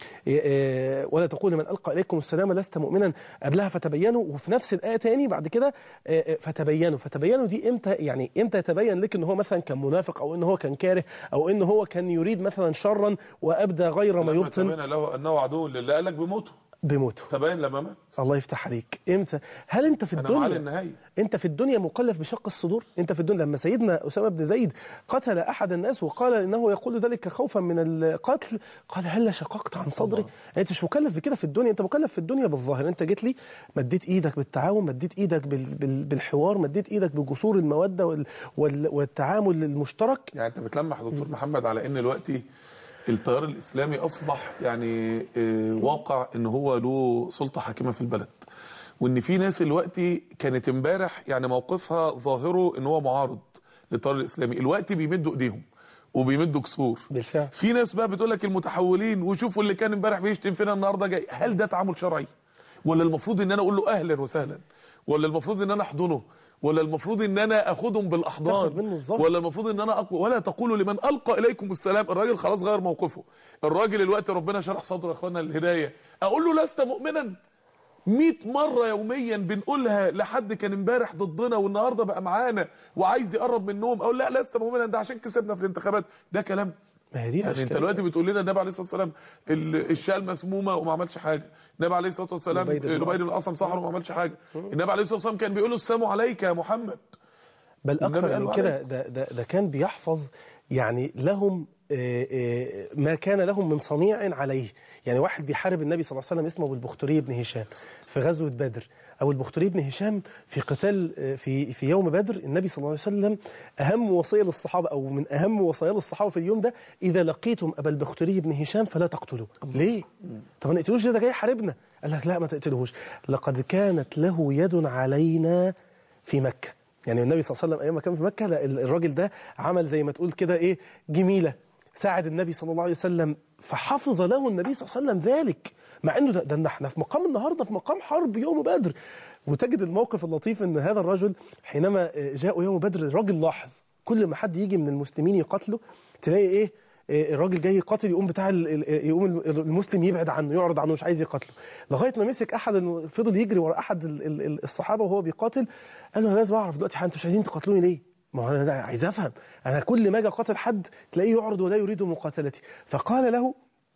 آه، ولا تقول من القى اليكم السلام لست مؤمنا قبلها فتبينوا وفي نفس الايه تاني بعد كده آه، آه، فتبينوا فتبينوا دي امتى يعني امتى يتبين لك ان هو مثلا كان منافق او ان هو كان كاره او ان هو كان يريد مثلا شرا وابدى غير ما لما يبطن تبين له انه عدو لله قال لك بموته بموته تبين لما مات الله يفتح عليك امتى هل انت في انا معاه الدنيا للنهايه انت في الدنيا مكلف بشق الصدور انت في الدنيا لما سيدنا اسامه بن زيد قتل احد الناس وقال انه يقول ذلك خوفا من القتل قال هل شققت عن صدري الله. انت مش مكلف بكده في الدنيا انت مكلف في الدنيا بالظاهر انت جيت لي مديت ايدك بالتعاون مديت ايدك بال... بال... بالحوار مديت ايدك بجسور الموده وال... وال... والتعامل المشترك يعني انت بتلمح يا دكتور محمد على ان دلوقتي التيار الاسلامي اصبح يعني آه، واقع ان هو له سلطه حاكمه في البلد وان في ناس دلوقتي كانت امبارح يعني موقفها ظاهره ان هو معارض للتيار الاسلامي الوقت بيمدوا ايديهم وبيمدوا كسور بالفعل في ناس بقى بتقول لك المتحولين وشوفوا اللي كان امبارح بيشتم فينا النهارده جاي هل ده تعامل شرعي ولا المفروض ان انا اقول له اهلا وسهلا ولا المفروض ان انا احضنه ولا المفروض ان انا اخدهم بالاحضان تاخد منه الظهر. ولا المفروض ان انا أقوى ولا تقولوا لمن القى اليكم السلام الراجل خلاص غير موقفه الراجل الوقت ربنا شرح صدره يا اخوانا الهدايه اقول له لست مؤمنا 100 مرة يوميا بنقولها لحد كان امبارح ضدنا والنهارده بقى معانا وعايز يقرب منهم اقول لا لست مؤمنا ده عشان كسبنا في الانتخابات ده كلام ما هي دي يعني انت الأشكال. دلوقتي بتقول لنا النبي عليه الصلاه والسلام ال- الشاة المسمومه وما عملش حاجه النبي عليه الصلاه والسلام لبيد بن لبيد الأصم. بن الاصم سحر وما عملش حاجه النبي عليه الصلاه والسلام كان بيقول له السلام عليك يا محمد بل النبي أكثر قال من له كده عليك. ده, ده, ده كان بيحفظ يعني لهم آه، آه، ما كان لهم من صنيع عليه يعني واحد بيحارب النبي صلى الله عليه وسلم اسمه أبو البختري بن هشام في غزوة بدر أبو البختري بن هشام في قتال آه، في في يوم بدر النبي صلى الله عليه وسلم أهم وصية للصحابة أو من أهم وصايا للصحابة في اليوم ده إذا لقيتم أبا البختري بن هشام فلا تقتلوه ليه؟ طب ما نقتلوش ده, ده جاي يحاربنا قال لك لا ما تقتلوهوش لقد كانت له يد علينا في مكة يعني النبي صلى الله عليه وسلم ايام ما كان في مكه لا، الراجل ده عمل زي ما تقول كده ايه جميله ساعد النبي صلى الله عليه وسلم فحفظ له النبي صلى الله عليه وسلم ذلك مع انه ده, ده احنا في مقام النهارده في مقام حرب يوم بدر وتجد الموقف اللطيف ان هذا الرجل حينما جاء يوم بدر الراجل لاحظ كل ما حد يجي من المسلمين يقاتله تلاقي ايه إيه، الراجل جاي يقاتل يقوم بتاع ال- ال- يقوم المسلم يبعد عنه يعرض عنه مش عايز يقاتله لغايه ما مسك احد إنه فضل يجري ورا احد ال- ال- ال- الصحابه وهو بيقاتل قال له انا لازم اعرف دلوقتي انتوا مش عايزين تقاتلوني ليه؟ ما هو انا ده عايز افهم انا كل ما اجي اقاتل حد تلاقيه يعرض ولا يريد مقاتلتي فقال له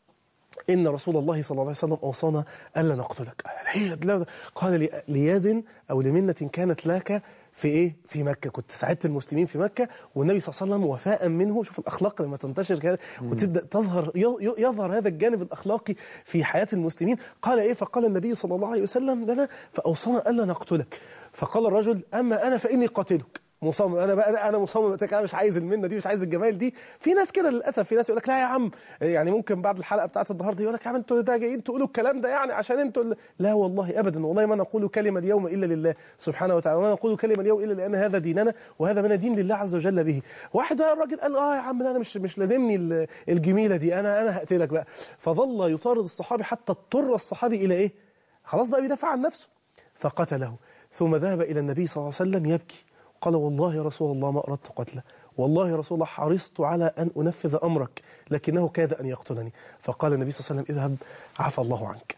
إن رسول الله صلى الله عليه وسلم أوصانا ألا نقتلك هي لا- قال لي- ليد أو لمنة كانت لك في إيه في مكة كنت ساعدت المسلمين في مكة والنبي صلى الله عليه وسلم وفاء منه شوف الأخلاق لما تنتشر كده وتبدأ تظهر ي- ي- يظهر هذا الجانب الأخلاقي في حياة المسلمين قال إيه فقال النبي صلى الله عليه وسلم لنا فأوصانا ألا نقتلك فقال الرجل أما أنا فإني قاتلك مصمم انا بقى انا مصمم قلت لك انا مش عايز المنه دي مش عايز الجمال دي في ناس كده للاسف في ناس يقول لك لا يا عم يعني ممكن بعد الحلقه بتاعت النهارده يقول لك يا عم انتوا ده جايين تقولوا الكلام ده يعني عشان انتوا ال- لا والله ابدا والله ما نقول كلمه اليوم الا لله سبحانه وتعالى وما نقول كلمه اليوم الا لان هذا ديننا وهذا من دين لله عز وجل به واحد بقى الراجل قال اه يا عم لا انا مش مش لازمني ال- الجميله دي انا انا هقتلك بقى فظل يطارد الصحابي حتى اضطر الصحابي الى ايه خلاص بقى بيدافع عن نفسه فقتله ثم ذهب إلى النبي صلى الله عليه وسلم يبكي قال والله يا رسول الله ما أردت قتله والله يا رسول الله حرصت على أن أنفذ أمرك لكنه كاد أن يقتلني فقال النبي صلى الله عليه وسلم اذهب عفى الله عنك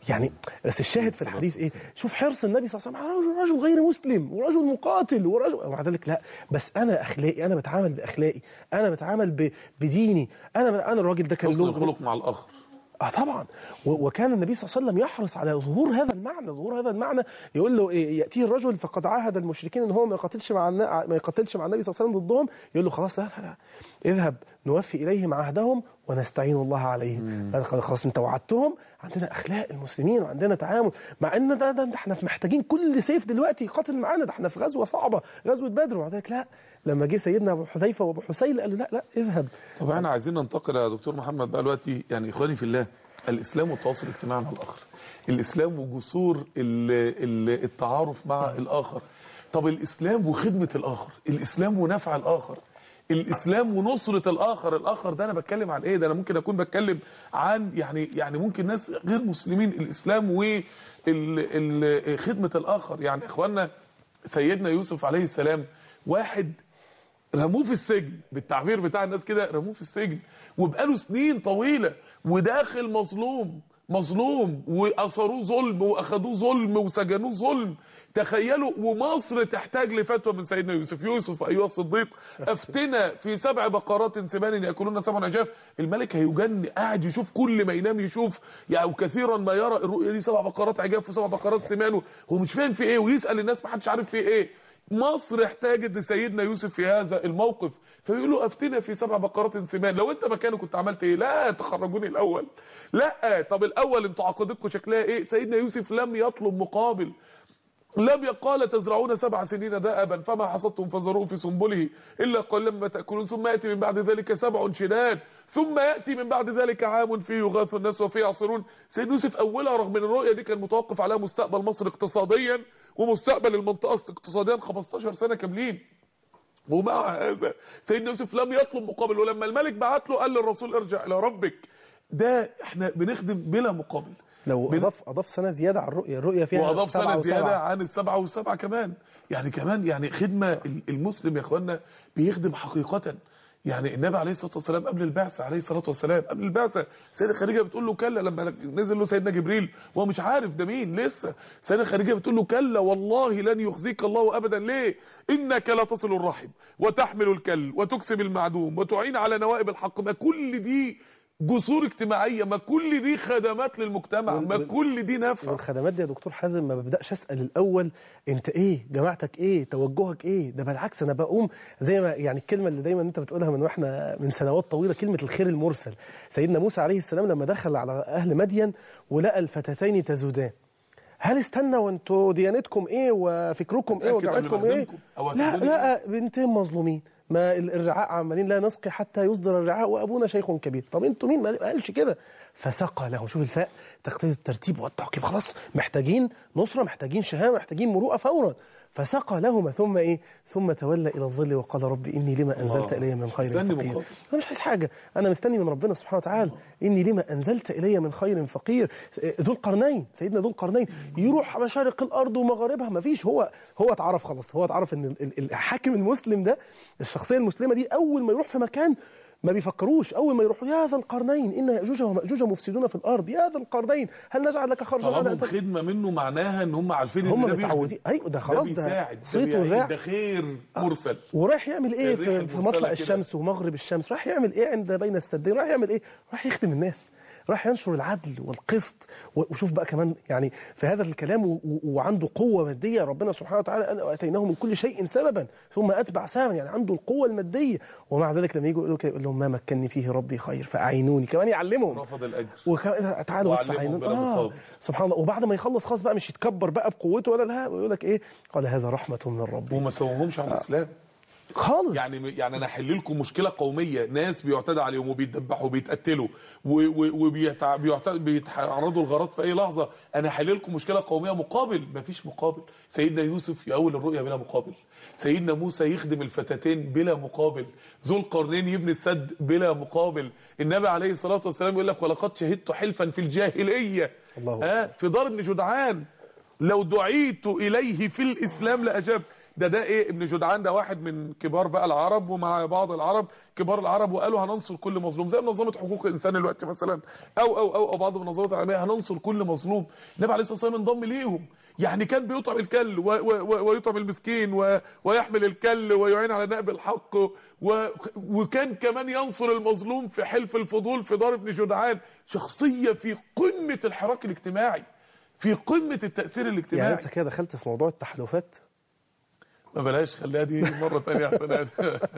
يعني بس الشاهد في الحديث ايه شوف حرص النبي صلى الله عليه وسلم على رجل, رجل غير مسلم ورجل مقاتل ورجل ومع ذلك لا بس انا اخلاقي انا بتعامل باخلاقي انا بتعامل ب... بديني انا انا الراجل ده كان حسن له الخلق مع الاخر اه طبعا و- وكان النبي صلى الله عليه وسلم يحرص على ظهور هذا المعنى ظهور هذا المعنى يقول له إيه ياتيه الرجل فقد عاهد المشركين ان هو ما يقاتلش مع النا- ما يقاتلش مع النبي صلى الله عليه وسلم ضدهم يقول له خلاص لا لا لا اذهب نوفي اليهم عهدهم ونستعين الله عليهم قال خلاص خلاص انت وعدتهم عندنا اخلاق المسلمين وعندنا تعامل مع ان ده, ده, ده احنا محتاجين كل سيف دلوقتي يقاتل معانا ده احنا في غزوه صعبه غزوه بدر وبعد ذلك لا لما جه سيدنا ابو حذيفه وابو حسين قال له لا لا اذهب طب احنا عايزين ننتقل يا دكتور محمد بقى دلوقتي يعني اخواني في الله الاسلام والتواصل الاجتماعي مع الاخر الاسلام وجسور ال- ال- التعارف مع الاخر طب الاسلام وخدمه الاخر الاسلام ونفع الاخر الاسلام ونصره الاخر الاخر ده انا بتكلم عن ايه ده انا ممكن اكون بتكلم عن يعني يعني ممكن ناس غير مسلمين الاسلام وخدمه الاخر يعني اخواننا سيدنا يوسف عليه السلام واحد رموه في السجن بالتعبير بتاع الناس كده رموه في السجن وبقاله سنين طويلة وداخل مظلوم مظلوم واثروه ظلم واخدوه ظلم وسجنوه ظلم تخيلوا ومصر تحتاج لفتوى من سيدنا يوسف يوسف ايها الصديق افتنا في سبع بقرات سمان ياكلون سبع عجاف الملك هيجن قاعد يشوف كل ما ينام يشوف يعني وكثيرا ما يرى الرؤيا دي سبع بقرات عجاف وسبع بقرات سمان هو مش فاهم في ايه ويسال الناس ما حدش عارف في ايه مصر احتاجت لسيدنا يوسف في هذا الموقف فيقول له افتنا في سبع بقرات سمان لو انت مكانه كنت عملت ايه لا تخرجوني الاول لا طب الاول انتوا عقيدتكم شكلها ايه سيدنا يوسف لم يطلب مقابل لم يقال تزرعون سبع سنين دأبا فما حصدتم فزروه في سنبله إلا قليلا مما تأكلون ثم يأتي من بعد ذلك سبع شداد ثم يأتي من بعد ذلك عام فيه يغاث الناس وفيه يعصرون سيدنا يوسف أولها رغم ان الرؤية دي كان متوقف عليها مستقبل مصر اقتصاديا ومستقبل المنطقة اقتصاديا 15 سنة كاملين ومع هذا سيدنا يوسف لم يطلب مقابل ولما الملك بعت له قال للرسول ارجع الى ربك ده احنا بنخدم بلا مقابل لو بن- اضاف اضاف سنه زياده على الرؤيه الرؤيه فيها واضاف سبعة سنه وسبعة. زياده عن السبعه والسبعه كمان يعني كمان يعني خدمه ال- المسلم يا اخوانا بيخدم حقيقه يعني النبي عليه الصلاه والسلام قبل البعثه عليه الصلاه والسلام قبل البعثه سيده خديجه بتقول له كلا لما نزل له سيدنا جبريل وهو مش عارف ده مين لسه سيده خديجه بتقول له كلا والله لن يخزيك الله ابدا ليه انك لا تصل الرحم وتحمل الكل وتكسب المعدوم وتعين على نوائب الحق ما كل دي جسور اجتماعيه ما كل دي خدمات للمجتمع وال- ما وال- كل دي نفع والخدمات دي يا دكتور حازم ما ببداش اسال الاول انت ايه جماعتك ايه توجهك ايه ده بالعكس انا بقوم زي ما يعني الكلمه اللي دايما انت بتقولها من واحنا من سنوات طويله كلمه الخير المرسل سيدنا موسى عليه السلام لما دخل على اهل مدين ولقى الفتاتين تزودان هل استنى وانتوا ديانتكم ايه وفكركم ايه متأكد قبل ما وجماعتكم ايه أخدمكم أو لا هتخدمني لا بنتين مظلومين ما الرعاء عمالين لا نسقي حتى يصدر الرعاء وابونا شيخ كبير طب انتوا مين ما قالش كده فسقى لهم شوف الفاء تقتضي الترتيب والتعقيب خلاص محتاجين نصره محتاجين شهامه محتاجين مروءه فورا فسقى لهما ثم ايه ثم تولى الى الظل وقال رب اني لما انزلت الله. الي من خير مستني فقير مقابل. انا مش عايز حاجه انا مستني من ربنا سبحانه وتعالى اني لما انزلت الي من خير فقير ذو القرنين سيدنا ذو القرنين يروح مشارق الارض ومغاربها ما فيش هو هو اتعرف خلاص هو اتعرف ان ال- ال- الحاكم المسلم ده الشخصيه المسلمه دي اول ما يروح في مكان ما بيفكروش اول ما يروحوا يا ذا القرنين ان ياجوج وماجوج مفسدون في الارض يا ذا القرنين هل نجعل لك خرجا على طلبهم أن خدمه منه معناها ان هم عارفين ان هم ده بيخدم. متعودين ايوه ده ده خلاص ده بيساعد ده, صيت بيعين، والرع ده خير مرسل ورايح يعمل ايه الريح في, في المرسلة مطلع كده. الشمس ومغرب الشمس راح يعمل ايه عند بين السدين راح يعمل ايه راح يخدم الناس راح ينشر العدل والقسط و- وشوف بقى كمان يعني في هذا الكلام و- و- وعنده قوة مادية ربنا سبحانه وتعالى قال واتيناه من كل شيء سببا ثم اتبع سببا يعني عنده القوة المادية ومع ذلك لما يجوا يقولوا كده يقول لهم ما مكنني فيه ربي خير فاعينوني كمان يعلمهم رفض الاجر وكمان تعالوا بس وعلمهم عينون بلا اه مقابل. سبحان الله وبعد ما يخلص خلاص بقى مش يتكبر بقى بقوته ولا لا ويقول لك ايه قال هذا رحمة من ربي وما سوهمش على الاسلام خالص يعني يعني انا احل لكم مشكله قوميه ناس بيعتدى عليهم وبيتذبحوا وبيتقتلوا وبيتعرضوا لغارات في اي لحظه انا احل لكم مشكله قوميه مقابل مفيش مقابل سيدنا يوسف يأول الرؤيا بلا مقابل سيدنا موسى يخدم الفتاتين بلا مقابل ذو القرنين يبني السد بلا مقابل النبي عليه الصلاه والسلام يقول لك ولقد شهدت حلفا في الجاهليه الله ها في دار بن جدعان لو دعيت اليه في الاسلام لاجاب ده ده ايه ابن جدعان ده واحد من كبار بقى العرب ومع بعض العرب كبار العرب وقالوا هننصر كل مظلوم زي منظمه حقوق الانسان دلوقتي مثلا او او او, أو بعض المنظمات العالميه هننصر كل مظلوم النبي عليه الصلاه والسلام انضم ليهم يعني كان بيطعم الكل و و و ويطعم المسكين و ويحمل الكل ويعين على نائب الحق و وكان كمان ينصر المظلوم في حلف الفضول في دار ابن جدعان شخصيه في قمه الحراك الاجتماعي في قمه التاثير يعني الاجتماعي انت كده دخلت في موضوع التحالفات ما بلاش خليها دي مره ثانيه احسن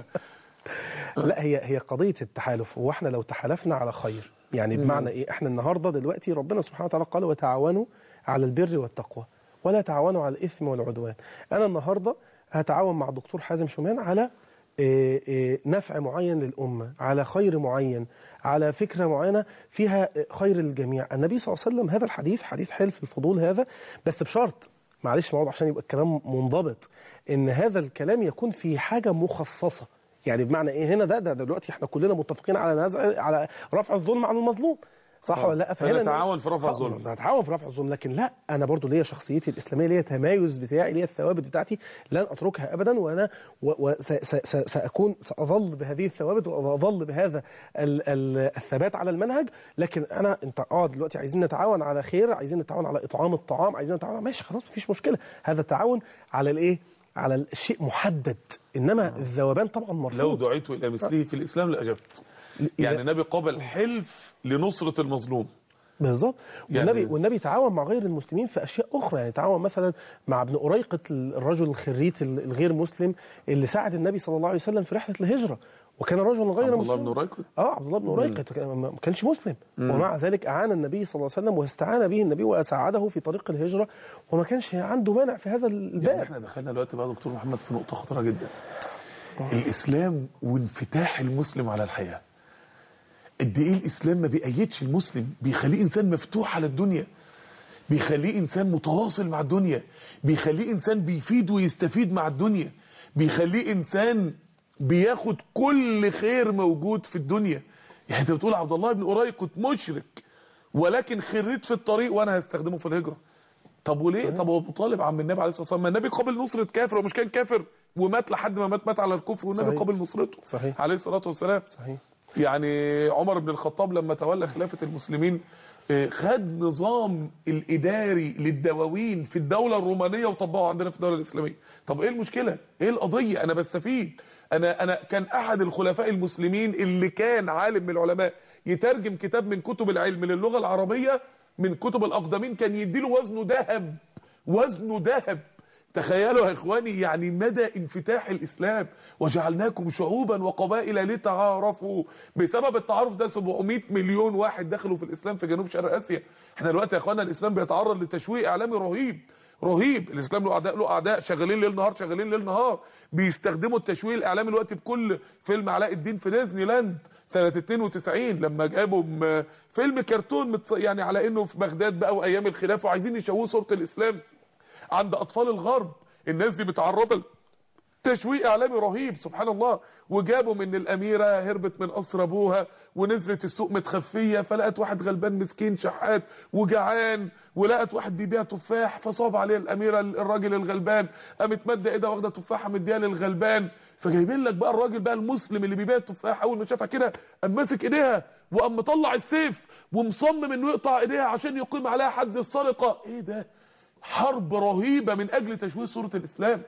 لا هي هي قضيه التحالف هو احنا لو تحالفنا على خير يعني بمعنى ايه احنا النهارده دلوقتي ربنا سبحانه وتعالى قال وتعاونوا على البر والتقوى ولا تعاونوا على الاثم والعدوان انا النهارده هتعاون مع الدكتور حازم شومان على إيه إيه نفع معين للأمة على خير معين على فكرة معينة فيها خير للجميع النبي صلى الله عليه وسلم هذا الحديث حديث حلف الفضول هذا بس بشرط معلش موضوع عشان يبقى الكلام منضبط ان هذا الكلام يكون في حاجة مخصصة يعني بمعنى ايه هنا ده, ده دلوقتي احنا كلنا متفقين على نزع على رفع الظلم عن المظلوم صح ولا لا فنتعاون في رفع الظلم نتعاون في رفع الظلم لكن لا انا برضو ليا شخصيتي الاسلاميه ليا تمايز بتاعي ليا الثوابت بتاعتي لن اتركها ابدا وانا ساكون ساظل بهذه الثوابت واظل بهذا ال ال الثبات على المنهج لكن انا انت اه دلوقتي عايزين نتعاون على خير عايزين نتعاون على اطعام الطعام عايزين نتعاون ماشي خلاص مفيش مشكله هذا التعاون على الايه على الشيء محدد انما الذوبان طبعا مرفوض لو دعيت الى مثله في الاسلام لاجبت يعني النبي قابل حلف لنصرة المظلوم بالظبط يعني- والنبي والنبي تعاون مع غير المسلمين في اشياء اخرى يعني تعاون مثلا مع ابن أريقة الرجل الخريت الغير مسلم اللي ساعد النبي صلى الله عليه وسلم في رحله الهجره وكان رجلا غير عبد الله مسلم بن ريكوت اه عبد الله بن أريقة كان- ما كانش مسلم ومع ذلك اعان النبي صلى الله عليه وسلم واستعان به النبي واساعده في طريق الهجره وما كانش عنده مانع في هذا يعني الباب احنا دخلنا دلوقتي بقى دكتور محمد في نقطة خطيرة جدا الاسلام وانفتاح المسلم على الحياة قد ايه الاسلام ما بيأيدش المسلم بيخليه انسان مفتوح على الدنيا بيخليه انسان متواصل مع الدنيا بيخليه انسان بيفيد ويستفيد مع الدنيا بيخليه انسان بياخد كل خير موجود في الدنيا يعني انت بتقول عبد الله بن أريقط مشرك ولكن خريت في الطريق وانا هستخدمه في الهجرة طب وليه طب هو ابو طالب عم النبي عليه الصلاه والسلام ما النبي قابل نصرة كافر ومش كان كافر ومات لحد ما مات مات على الكفر والنبي صحيح. قابل نصرته صحيح. عليه الصلاه والسلام صحيح يعني عمر بن الخطاب لما تولى خلافة المسلمين آه، خد نظام الإداري للدواوين في الدولة الرومانية وطبقه عندنا في الدولة الإسلامية طب إيه المشكلة؟ إيه القضية؟ أنا بستفيد أنا أنا كان أحد الخلفاء المسلمين اللي كان عالم من العلماء يترجم كتاب من كتب العلم للغة العربية من كتب الأقدمين كان يديله وزنه ذهب وزنه ذهب تخيلوا يا اخواني يعني مدى انفتاح الاسلام وجعلناكم شعوبا وقبائل لتعارفوا بسبب التعارف ده 700 مليون واحد دخلوا في الاسلام في جنوب شرق اسيا احنا دلوقتي يا اخوانا الاسلام بيتعرض لتشويق اعلامي رهيب رهيب الاسلام له اعداء له اعداء شغالين ليل نهار شغالين ليل نهار بيستخدموا التشويه الاعلامي الوقت بكل فيلم علاء الدين في ديزني لاند سنة 92 لما جابوا م- فيلم كرتون متص- يعني على انه في بغداد بقى وايام الخلافه وعايزين يشوهوا صورة الاسلام عند اطفال الغرب الناس دي متعرضه تشويق اعلامي رهيب سبحان الله وجابوا من الاميره هربت من قصر ابوها ونزلت السوق متخفيه فلقت واحد غلبان مسكين شحات وجعان ولقت واحد بيبيع تفاح فصاب عليه الاميره الراجل الغلبان قامت ماده ايدها واخده تفاحه مديها للغلبان فجايبين لك بقى الراجل بقى المسلم اللي بيبيع التفاح اول ما شافها كده قام ماسك ايديها وقام مطلع السيف ومصمم انه يقطع ايديها عشان يقيم عليها حد السرقه ايه ده حرب رهيبه من اجل تشويه صوره الاسلام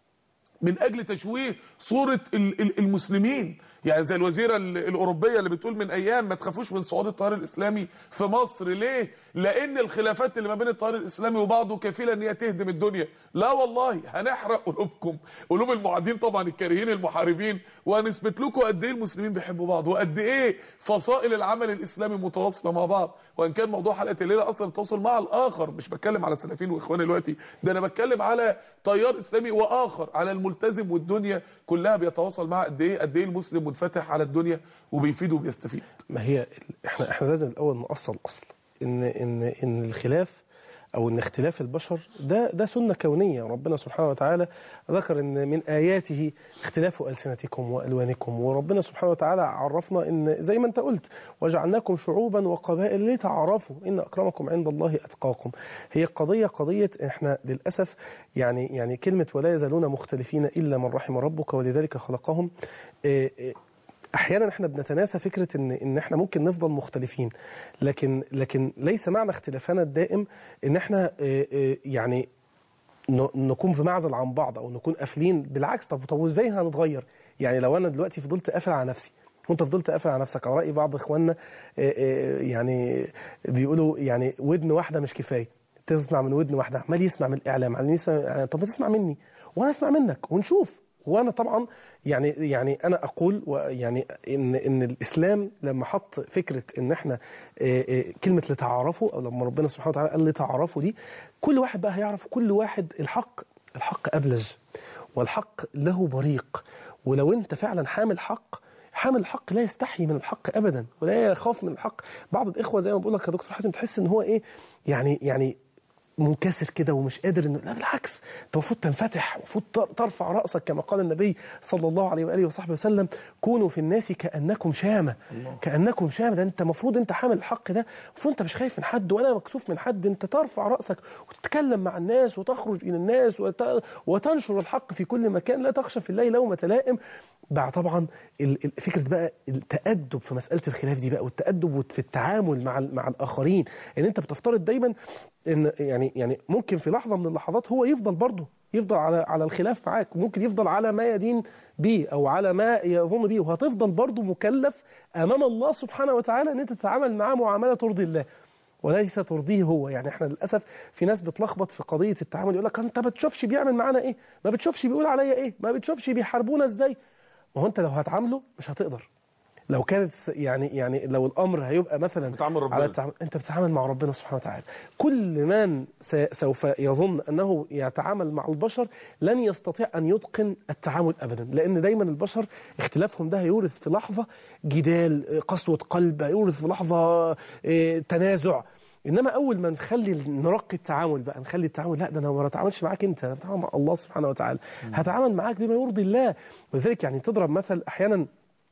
من اجل تشويه صورة ال- ال- المسلمين يعني زي الوزيرة ال- الاوروبية اللي بتقول من ايام ما تخافوش من صعود التيار الاسلامي في مصر ليه لان الخلافات اللي ما بين التيار الاسلامي وبعضه كفيلة ان هي تهدم الدنيا لا والله هنحرق قلوبكم قلوب المعادين طبعا الكارهين المحاربين وهنثبت لكم قد ايه المسلمين بيحبوا بعض وقد ايه فصائل العمل الاسلامي متواصله مع بعض وان كان موضوع حلقه الليله اصلا التواصل مع الاخر مش بتكلم على سلفيين واخوان دلوقتي ده انا بتكلم على تيار اسلامي واخر على الملتزم والدنيا كلها بيتواصل مع قد ايه قد ايه المسلم منفتح على الدنيا وبيفيد وبيستفيد ما هي ال- احنا احنا لازم الاول نأصل اصل ان ان ان الخلاف او ان اختلاف البشر ده ده سنه كونيه ربنا سبحانه وتعالى ذكر ان من اياته اختلاف السنتكم والوانكم وربنا سبحانه وتعالى عرفنا ان زي ما انت قلت وجعلناكم شعوبا وقبائل لتعارفوا ان اكرمكم عند الله اتقاكم هي قضيه قضيه احنا للاسف يعني يعني كلمه ولا يزالون مختلفين الا من رحم ربك ولذلك خلقهم إيه إيه احيانا احنا بنتناسى فكره ان ان احنا ممكن نفضل مختلفين لكن لكن ليس معنى اختلافنا الدائم ان احنا آه، آه، يعني ن- نكون في معزل عن بعض او نكون قافلين بالعكس طب طب وازاي هنتغير يعني لو انا دلوقتي فضلت قافل على نفسي وانت فضلت قافل على نفسك على راي بعض اخواننا آه، آه، يعني بيقولوا يعني ودن واحده مش كفايه تسمع من ودن واحده عمال يسمع من الاعلام عمال يسمع يعني طب ما تسمع مني وانا اسمع منك ونشوف وانا طبعا يعني يعني انا اقول ويعني ان ان الاسلام لما حط فكره ان احنا آه، آه، كلمه لتعارفوا او لما ربنا سبحانه وتعالى قال لتعارفوا دي كل واحد بقى هيعرف كل واحد الحق الحق ابلج والحق له بريق ولو انت فعلا حامل حق حامل الحق لا يستحي من الحق ابدا ولا يخاف من الحق بعض الاخوه زي ما بقول لك يا دكتور حاتم تحس ان هو ايه يعني يعني منكسر كده ومش قادر انه لا بالعكس انت المفروض تنفتح المفروض تر- ترفع راسك كما قال النبي صلى الله عليه واله وصحبه وسلم كونوا في الناس كانكم شامه كانكم شامه ده انت المفروض انت حامل الحق ده المفروض انت مش خايف من حد ولا مكسوف من حد انت ترفع راسك وتتكلم مع الناس وتخرج الى الناس وت... وتنشر الحق في كل مكان لا تخشى في الله لومه لائم بقى طبعا ال- ال- فكره بقى التادب في مساله الخلاف دي بقى والتادب في التعامل مع ال- مع الاخرين ان انت بتفترض دايما ان يعني يعني ممكن في لحظه من اللحظات هو يفضل برضه يفضل على على الخلاف معاك وممكن يفضل على ما يدين بيه او على ما يظن بيه وهتفضل برضه مكلف امام الله سبحانه وتعالى ان انت تتعامل معاه معامله ترضي الله وليس ترضيه هو يعني احنا للاسف في ناس بتلخبط في قضيه التعامل يقول لك انت ما بتشوفش بيعمل معانا ايه ما بتشوفش بيقول عليا ايه ما بتشوفش بيحاربونا ازاي ما هو انت لو هتعامله مش هتقدر لو كانت يعني يعني لو الامر هيبقى مثلا بتعامل ربنا. على التعامل انت بتتعامل مع ربنا سبحانه وتعالى كل من س- سوف يظن انه يتعامل مع البشر لن يستطيع ان يتقن التعامل ابدا لان دايما البشر اختلافهم ده هيورث في لحظه جدال قسوه قلب هيورث في لحظه اه، تنازع انما اول ما نخلي نرقي التعامل بقى نخلي التعامل لا ده انا ما بتعاملش معاك انت انا بتعامل مع الله سبحانه وتعالى هتعامل معاك بما يرضي الله ولذلك يعني تضرب مثل احيانا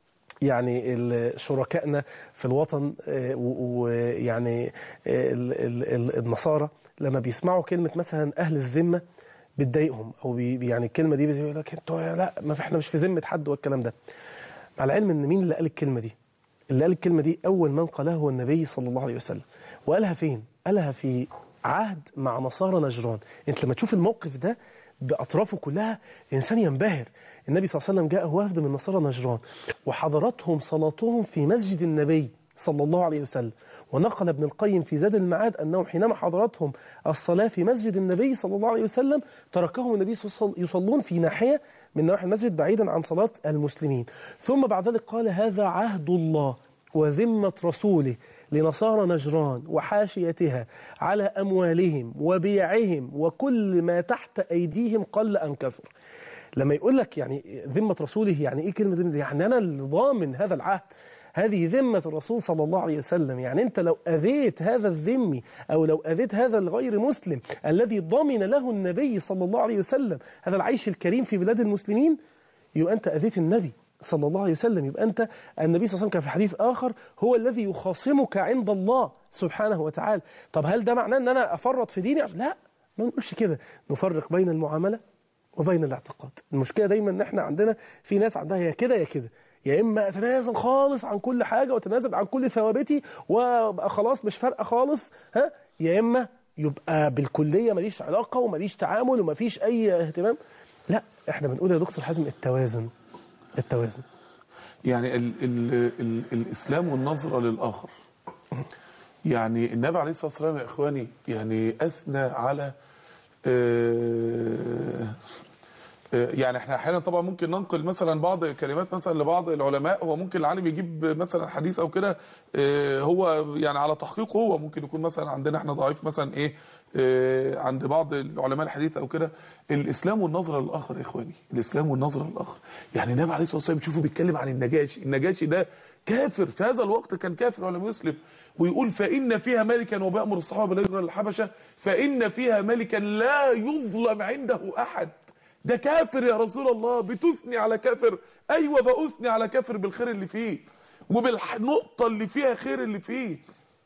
يعني ال- شركائنا في الوطن آه، و- ويعني آه، ال- ال- ال- النصارى لما بيسمعوا كلمة مثلا أهل الذمة بتضايقهم أو بي يعني الكلمة دي بيقول لك انتوا لا ما في- احنا مش في ذمة حد والكلام ده مع العلم ان مين اللي قال الكلمة دي اللي قال الكلمة دي أول من قالها هو النبي صلى الله عليه وسلم وقالها فين؟ قالها في عهد مع نصارى نجران انت لما تشوف الموقف ده بأطرافه كلها الإنسان ينبهر النبي صلى الله عليه وسلم جاء وفد من نصارى نجران وحضرتهم صلاتهم في مسجد النبي صلى الله عليه وسلم ونقل ابن القيم في زاد المعاد أنه حينما حضرتهم الصلاة في مسجد النبي صلى الله عليه وسلم تركهم النبي صلى الله عليه وسلم يصلون في ناحية من نواحي المسجد بعيدا عن صلاة المسلمين ثم بعد ذلك قال هذا عهد الله وذمة رسوله لنصارى نجران وحاشيتها على أموالهم وبيعهم وكل ما تحت أيديهم قل أم كثر لما يقول لك يعني ذمة رسوله يعني إيه كلمة ذمة يعني أنا اللي ضامن هذا العهد هذه ذمة الرسول صلى الله عليه وسلم يعني أنت لو أذيت هذا الذمي أو لو أذيت هذا الغير مسلم الذي ضمن له النبي صلى الله عليه وسلم هذا العيش الكريم في بلاد المسلمين يبقى أنت أذيت النبي صلى الله عليه وسلم يبقى أنت النبي صلى الله عليه وسلم كان في حديث آخر هو الذي يخاصمك عند الله سبحانه وتعالى طب هل ده معناه أن أنا أفرط في ديني لا ما نقولش كده نفرق بين المعاملة وبين الاعتقاد المشكلة دايما ان احنا عندنا في ناس عندها يا كده يا كده يا اما اتنازل خالص عن كل حاجة واتنازل عن كل ثوابتي وابقى خلاص مش فارقة خالص ها يا اما يبقى بالكلية ماليش علاقة وماليش تعامل ومفيش اي اهتمام لا احنا بنقول يا دكتور حازم التوازن التوازن يعني ال ال ال الإسلام والنظرة للآخر يعني النبي عليه الصلاة والسلام يا إخواني يعني أثنى على آه، آه، يعني احنا احيانا طبعا ممكن ننقل مثلا بعض كلمات مثلا لبعض العلماء هو ممكن العالم يجيب مثلا حديث او كده آه، هو يعني على تحقيقه هو ممكن يكون مثلا عندنا احنا ضعيف مثلا ايه آه، عند بعض العلماء الحديث او كده الاسلام والنظره للاخر يا اخواني الاسلام والنظره للاخر يعني النبي عليه الصلاه والسلام تشوفوا بيتكلم عن النجاشي النجاشي ده كافر في هذا الوقت كان كافر ولم يسلم ويقول فإن فيها ملكا وبيأمر الصحابة بالهجرة للحبشة فإن فيها ملكا لا يظلم عنده أحد ده كافر يا رسول الله بتثني على كافر أيوة بأثني على كافر بالخير اللي فيه وبالنقطة اللي فيها خير اللي فيه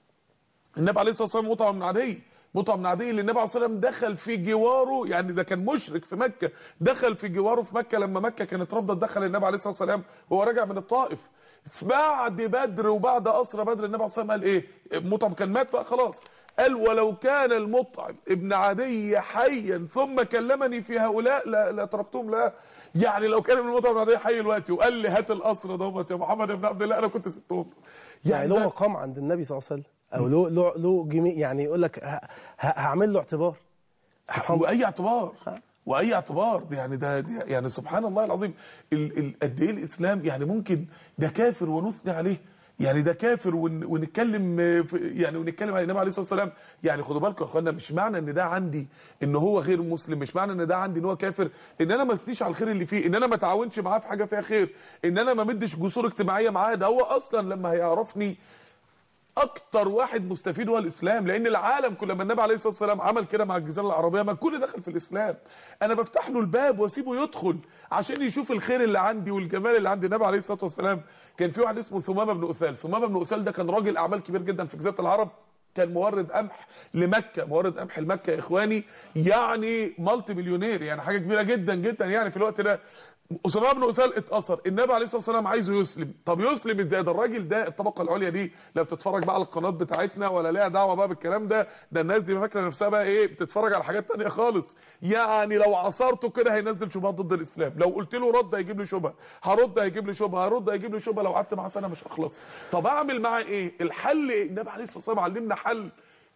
النبي عليه الصلاة والسلام مطعم من عدي مطعم من عدي اللي النبي عليه الصلاة والسلام دخل في جواره يعني ده كان مشرك في مكة دخل في جواره في مكة لما مكة كانت رافضه تدخل النبي عليه الصلاة والسلام وهو راجع من الطائف بعد بدر وبعد أسرى بدر النبي عليه الصلاة والسلام قال ايه مطعم كان مات بقى خلاص قال ولو كان المطعم ابن عدي حيا ثم كلمني في هؤلاء لا, لا تركتهم لا يعني لو كان ابن المطعم ابن عدي حي دلوقتي وقال لي هات الأسرى دوت يا محمد بن عبد الله انا كنت سبتهم يعني له ده- مقام عند النبي صلى الله عليه وسلم او له له له جميع يعني يقول لك ه- ه- هعمل له اعتبار سبحان الله واي اعتبار واي اعتبار ده يعني ده ده يعني سبحان الله العظيم ال- ال- قد ايه الاسلام يعني ممكن ده كافر ونثني عليه يعني ده كافر ون- ونتكلم في- يعني ونتكلم على النبي عليه الصلاه والسلام يعني خدوا بالكم يا اخوانا مش معنى ان ده عندي ان هو غير مسلم مش معنى ان ده عندي ان هو كافر ان انا ما اثنيش على الخير اللي فيه ان انا ما اتعاونش معاه في حاجه فيها خير ان انا ما مدش جسور اجتماعيه معاه ده هو اصلا لما هيعرفني اكتر واحد مستفيد هو الاسلام لان العالم كل ما النبي عليه الصلاه والسلام عمل كده مع الجزيره العربيه ما الكل دخل في الاسلام انا بفتح له الباب واسيبه يدخل عشان يشوف الخير اللي عندي والجمال اللي عند النبي عليه الصلاه والسلام كان في واحد اسمه ثمامه بن اثال ثمامه بن اثال ده كان راجل اعمال كبير جدا في جزيره العرب كان مورد قمح لمكه مورد قمح لمكه يا اخواني يعني مالتي مليونير يعني حاجه كبيره جدا جدا يعني في الوقت ده اسامه بن اسال اتاثر النبي عليه الصلاه والسلام عايزه يسلم طب يسلم ازاي ده الراجل ده الطبقه العليا دي لا بتتفرج بقى على القناه بتاعتنا ولا ليها دعوه بقى بالكلام ده ده الناس دي فاكره نفسها بقى ايه بتتفرج على حاجات تانية خالص يعني لو عصرته كده هينزل شبهات ضد الاسلام لو قلت له رد هيجيب لي شبهه هرد هيجيب لي شبهه هرد هيجيب لي شبهه لو قعدت معاه سنه مش هخلص طب اعمل معاه ايه الحل ايه النبي عليه الصلاه والسلام علمنا حل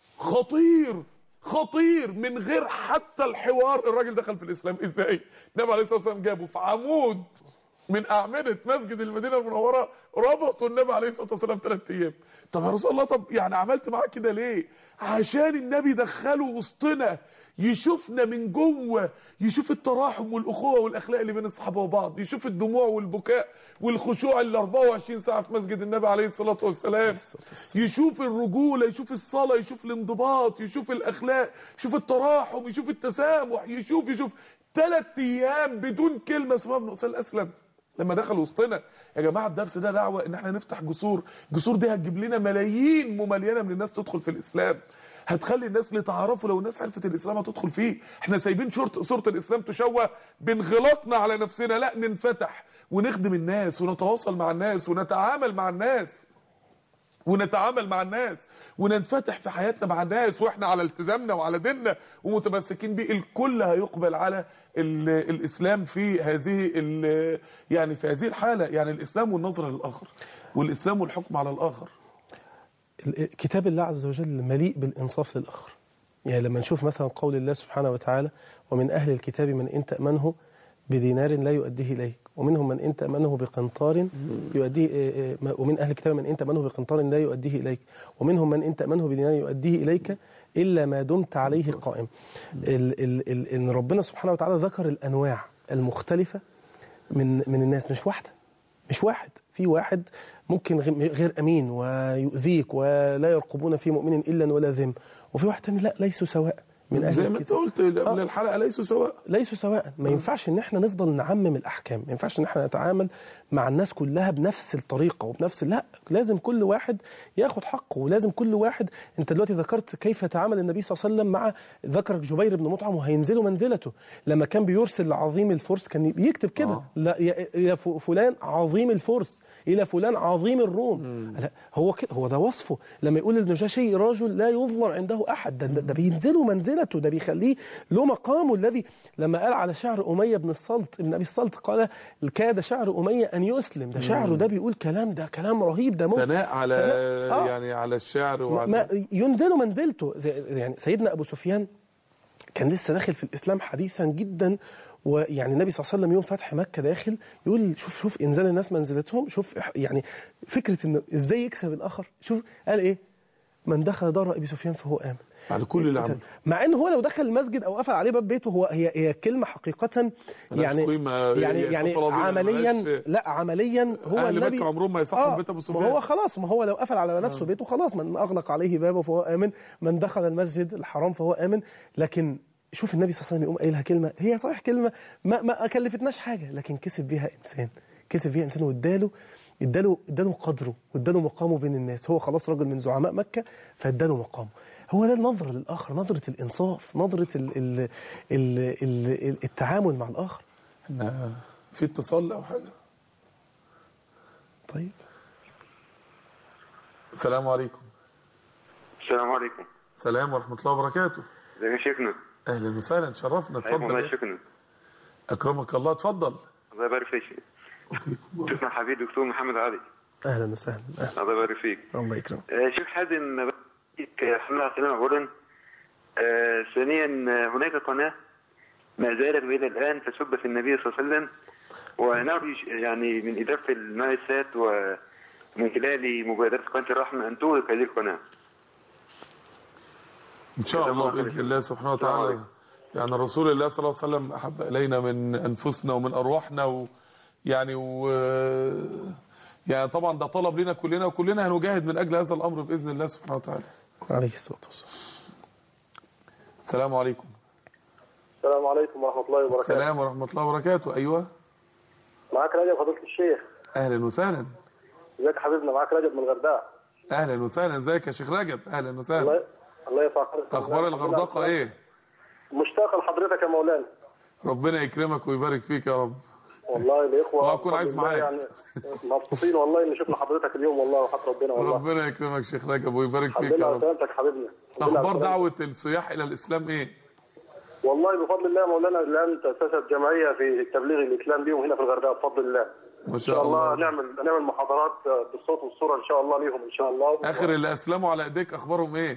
خطير خطير من غير حتى الحوار الراجل دخل في الاسلام ازاي النبي عليه الصلاه والسلام جابه في عمود من اعمده مسجد المدينه المنوره ربطوا النبي عليه الصلاه والسلام ثلاث ايام طب يا رسول الله طب يعني عملت معاه كده ليه عشان النبي دخله وسطنا يشوفنا من جوه يشوف التراحم والاخوه والاخلاق اللي بين الصحابه وبعض يشوف الدموع والبكاء والخشوع اللي 24 ساعه في مسجد النبي عليه الصلاه والسلام يشوف الرجوله يشوف الصلاه يشوف الانضباط يشوف الاخلاق يشوف التراحم يشوف التسامح يشوف يشوف ثلاث ايام بدون كلمه اسمها ابن اسال اسلم لما دخل وسطنا يا جماعه الدرس ده دعوه ان احنا نفتح جسور جسور دي هتجيب لنا ملايين ممليانه من الناس تدخل في الاسلام هتخلي الناس اللي تعرفوا لو الناس عرفت الاسلام هتدخل فيه احنا سايبين شرط صوره الاسلام تشوه بانغلاقنا على نفسنا لا ننفتح ونخدم الناس ونتواصل مع الناس ونتعامل مع الناس ونتعامل مع الناس وننفتح في حياتنا مع الناس واحنا على التزامنا وعلى ديننا ومتمسكين بيه الكل هيقبل على ال- الاسلام في هذه ال- يعني في هذه الحاله يعني الاسلام والنظره للاخر والاسلام والحكم على الاخر ال- كتاب الله عز وجل مليء بالإنصاف للآخر يعني لما نشوف مثلا قول الله سبحانه وتعالى ومن أهل الكتاب من إن تأمنه بدينار لا يؤديه إليك ومنهم من إن تأمنه بقنطار يؤديه إيه إيه ما- ومن أهل الكتاب من إن تأمنه بقنطار لا يؤديه إليك ومنهم من إن تأمنه بدينار يؤديه إليك إلا ما دمت عليه قائم ال ال ال إن ربنا سبحانه وتعالى ذكر الأنواع المختلفة من من الناس مش واحدة مش واحد في واحد ممكن غ- غير امين ويؤذيك ولا يرقبون في مؤمن الا ولا ذم وفي واحد تاني لا ليسوا سواء من اهل زي ما انت الكتاب قلت قبل آه. الحلقه ليسوا سواء ليسوا سواء ما ينفعش ان احنا نفضل نعمم الاحكام ما ينفعش ان احنا نتعامل مع الناس كلها بنفس الطريقه وبنفس لا لازم كل واحد ياخد حقه ولازم كل واحد انت دلوقتي ذكرت كيف تعامل النبي صلى الله عليه وسلم مع ذكر جبير بن مطعم وهينزلوا منزلته لما كان بيرسل لعظيم الفرس كان بيكتب كده آه. لا يا يا ف- فلان عظيم الفرس الى فلان عظيم الروم لا هو كده هو ده وصفه لما يقول النجاشي رجل لا يظلم عنده احد ده, ده, ده بينزلوا منزلته ده بيخليه له مقامه الذي لما قال على شعر اميه بن الصلت ابن ابي الصلت قال كاد شعر اميه ان يسلم ده شعره ده بيقول كلام ده كلام رهيب ده ممكن ثناء على آه. يعني على الشعر ما وعلى ما- ينزلوا منزلته زي- يعني سيدنا ابو سفيان كان لسه داخل في الاسلام حديثا جدا ويعني النبي صلى الله عليه وسلم يوم فتح مكه داخل يقول شوف شوف انزال الناس منزلتهم شوف إح- يعني فكره ان ازاي يكسب الاخر شوف قال ايه من دخل دار ابي سفيان فهو امن بعد كل اللي عمله مع ان هو لو دخل المسجد او قفل عليه باب بيته هو هي هي كلمه حقيقه ملهاش يعني قيمة، يعني هي يعني فرضية، عمليا ملهاش- لا عمليا هو اهل النبي مكه عمرهم ما يصحوا آه، بيت ابو ما سفيان هو خلاص ما هو لو قفل على نفسه بيته خلاص من اغلق عليه بابه فهو امن من دخل المسجد الحرام فهو امن لكن شوف النبي صلى الله عليه وسلم يقوم قايلها كلمه هي صحيح كلمه ما ما كلفتناش حاجه لكن كسب بيها انسان كسب بيها انسان واداله اداله اداله قدره واداله مقامه بين الناس هو خلاص راجل من زعماء مكه فاداله مقامه هو ده النظره للاخر نظره الانصاف نظره ال ال ال ال التعامل مع الاخر احنا في اتصال او حاجه طيب السلام عليكم السلام عليكم السلام ورحمه الله وبركاته ازيك يا شيخنا اهلا وسهلا شرفنا حياكم الله اتفضل يا شيخنا اكرمك الله اتفضل الله يبارك فيك شيخنا حبيبي دكتور محمد علي اهلا وسهلا أهلا. الله يبارك فيك الله يكرمك آه، شيخ حازم بك الحمد لله على السلامة أولا آه، ثانيا آه، هناك قناة ما زالت إلى الآن تسب في النبي صلى الله عليه وسلم ونرجو ش- يعني من إدارة المؤسسات ومن خلال مبادرة قناة الرحمة أن تغلق هذه القناة ان شاء جزاك الله الله خير. باذن الله سبحانه السلام وتعالى عليكم. يعني رسول الله صلى الله عليه وسلم احب الينا من انفسنا ومن ارواحنا و يعني و يعني طبعا ده طلب لنا كلنا وكلنا هنجاهد من اجل هذا الامر باذن الله سبحانه وتعالى عليه الصلاه والسلام السلام عليكم السلام عليكم ورحمة الله وبركاته السلام ورحمه الله وبركاته ايوه معاك رجب فضيلة الشيخ اهلا وسهلا ازيك يا حبيبنا معاك رجب من الغردقة اهلا وسهلا ازيك يا شيخ رجب اهلا وسهلا الله الله يرفع قدرك اخبار الغردقه ايه مشتاق لحضرتك يا مولانا ربنا يكرمك ويبارك فيك يا رب والله الاخوة وأكون عايز والله معاك. يعني مبسوطين والله ان شفنا حضرتك اليوم والله وحق ربنا والله ربنا يكرمك شيخ رجب ويبارك الحمد فيك لله يا على رب سلامتك يا حبيبنا الحمد لله على اخبار سلامتك. دعوه السياح الى الاسلام ايه والله بفضل الله يا مولانا الان تاسست جمعية في تبليغ الاسلام بيهم هنا في الغردقة بفضل الله ما ان شاء شاء الله الله نعمل نعمل محاضرات بالصوت والصورة ان شاء الله ليهم ان شاء الله اخر اللي اسلموا على ايديك اخبارهم ايه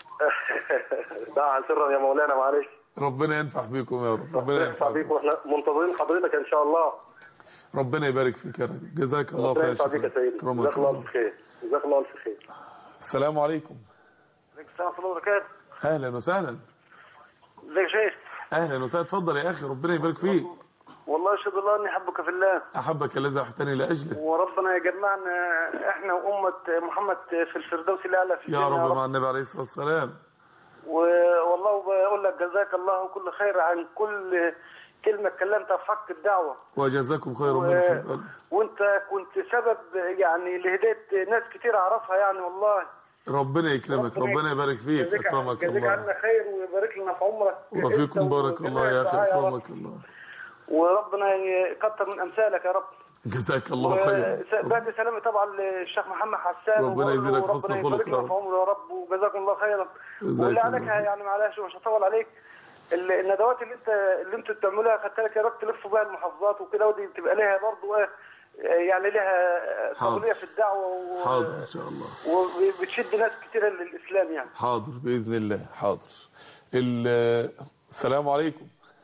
دعا سرا يا مولانا معلش ربنا ينفع بيكم يا رب ربنا ينفع ينفع بيك بيكم واحنا منتظرين حضرتك ان شاء الله ربنا يبارك فيك يا رجل جزاك الله ربنا خير ينفع بيك يا سيدي أكرمك جزاك الله الله. الف خير جزاك الله الف خير السلام عليكم عليكم السلام ورحمه الله وبركاته اهلا وسهلا ازيك يا شيخ اهلا وسهلا اتفضل يا اخي ربنا يبارك فيك والله اشهد الله اني احبك في الله احبك الذي احبتني لاجله وربنا يجمعنا احنا وامه محمد في الفردوس الاعلى في يا الجنة رب مع النبي عليه الصلاه والسلام والله بقول لك جزاك الله كل خير عن كل كلمه اتكلمتها في حق الدعوه وجزاكم خير و... ربنا يحب قلبي. وانت كنت سبب يعني لهدايه ناس كتير اعرفها يعني والله ربنا يكرمك ربنا يبارك فيك جزاك اكرمك جزاك الله عنا خير ويبارك لنا في عمرك وفيكم انت بارك وجميع الله يا اخي الدعاة رب. اكرمك الله وربنا يكتر من امثالك يا رب جزاك الله خير بعد سلامي طبعا للشيخ محمد حسان ربنا وبقول له يزيدك حسن ربنا خلق يبارك يا له رب. في عمره يا رب وجزاكم الله خيرا جزاك واللي الله عليك خير. يعني معلش مش هطول عليك ال- الندوات اللي انت اللي انتوا بتعملوها خدت بالك يا رب تلفوا بيها المحافظات وكده ودي تبقى لها برضه ايه يعني لها حاضر. قابليه في الدعوه و... حاضر ان شاء الله وبتشد ناس كتير للاسلام يعني حاضر باذن الله حاضر ال- السلام عليكم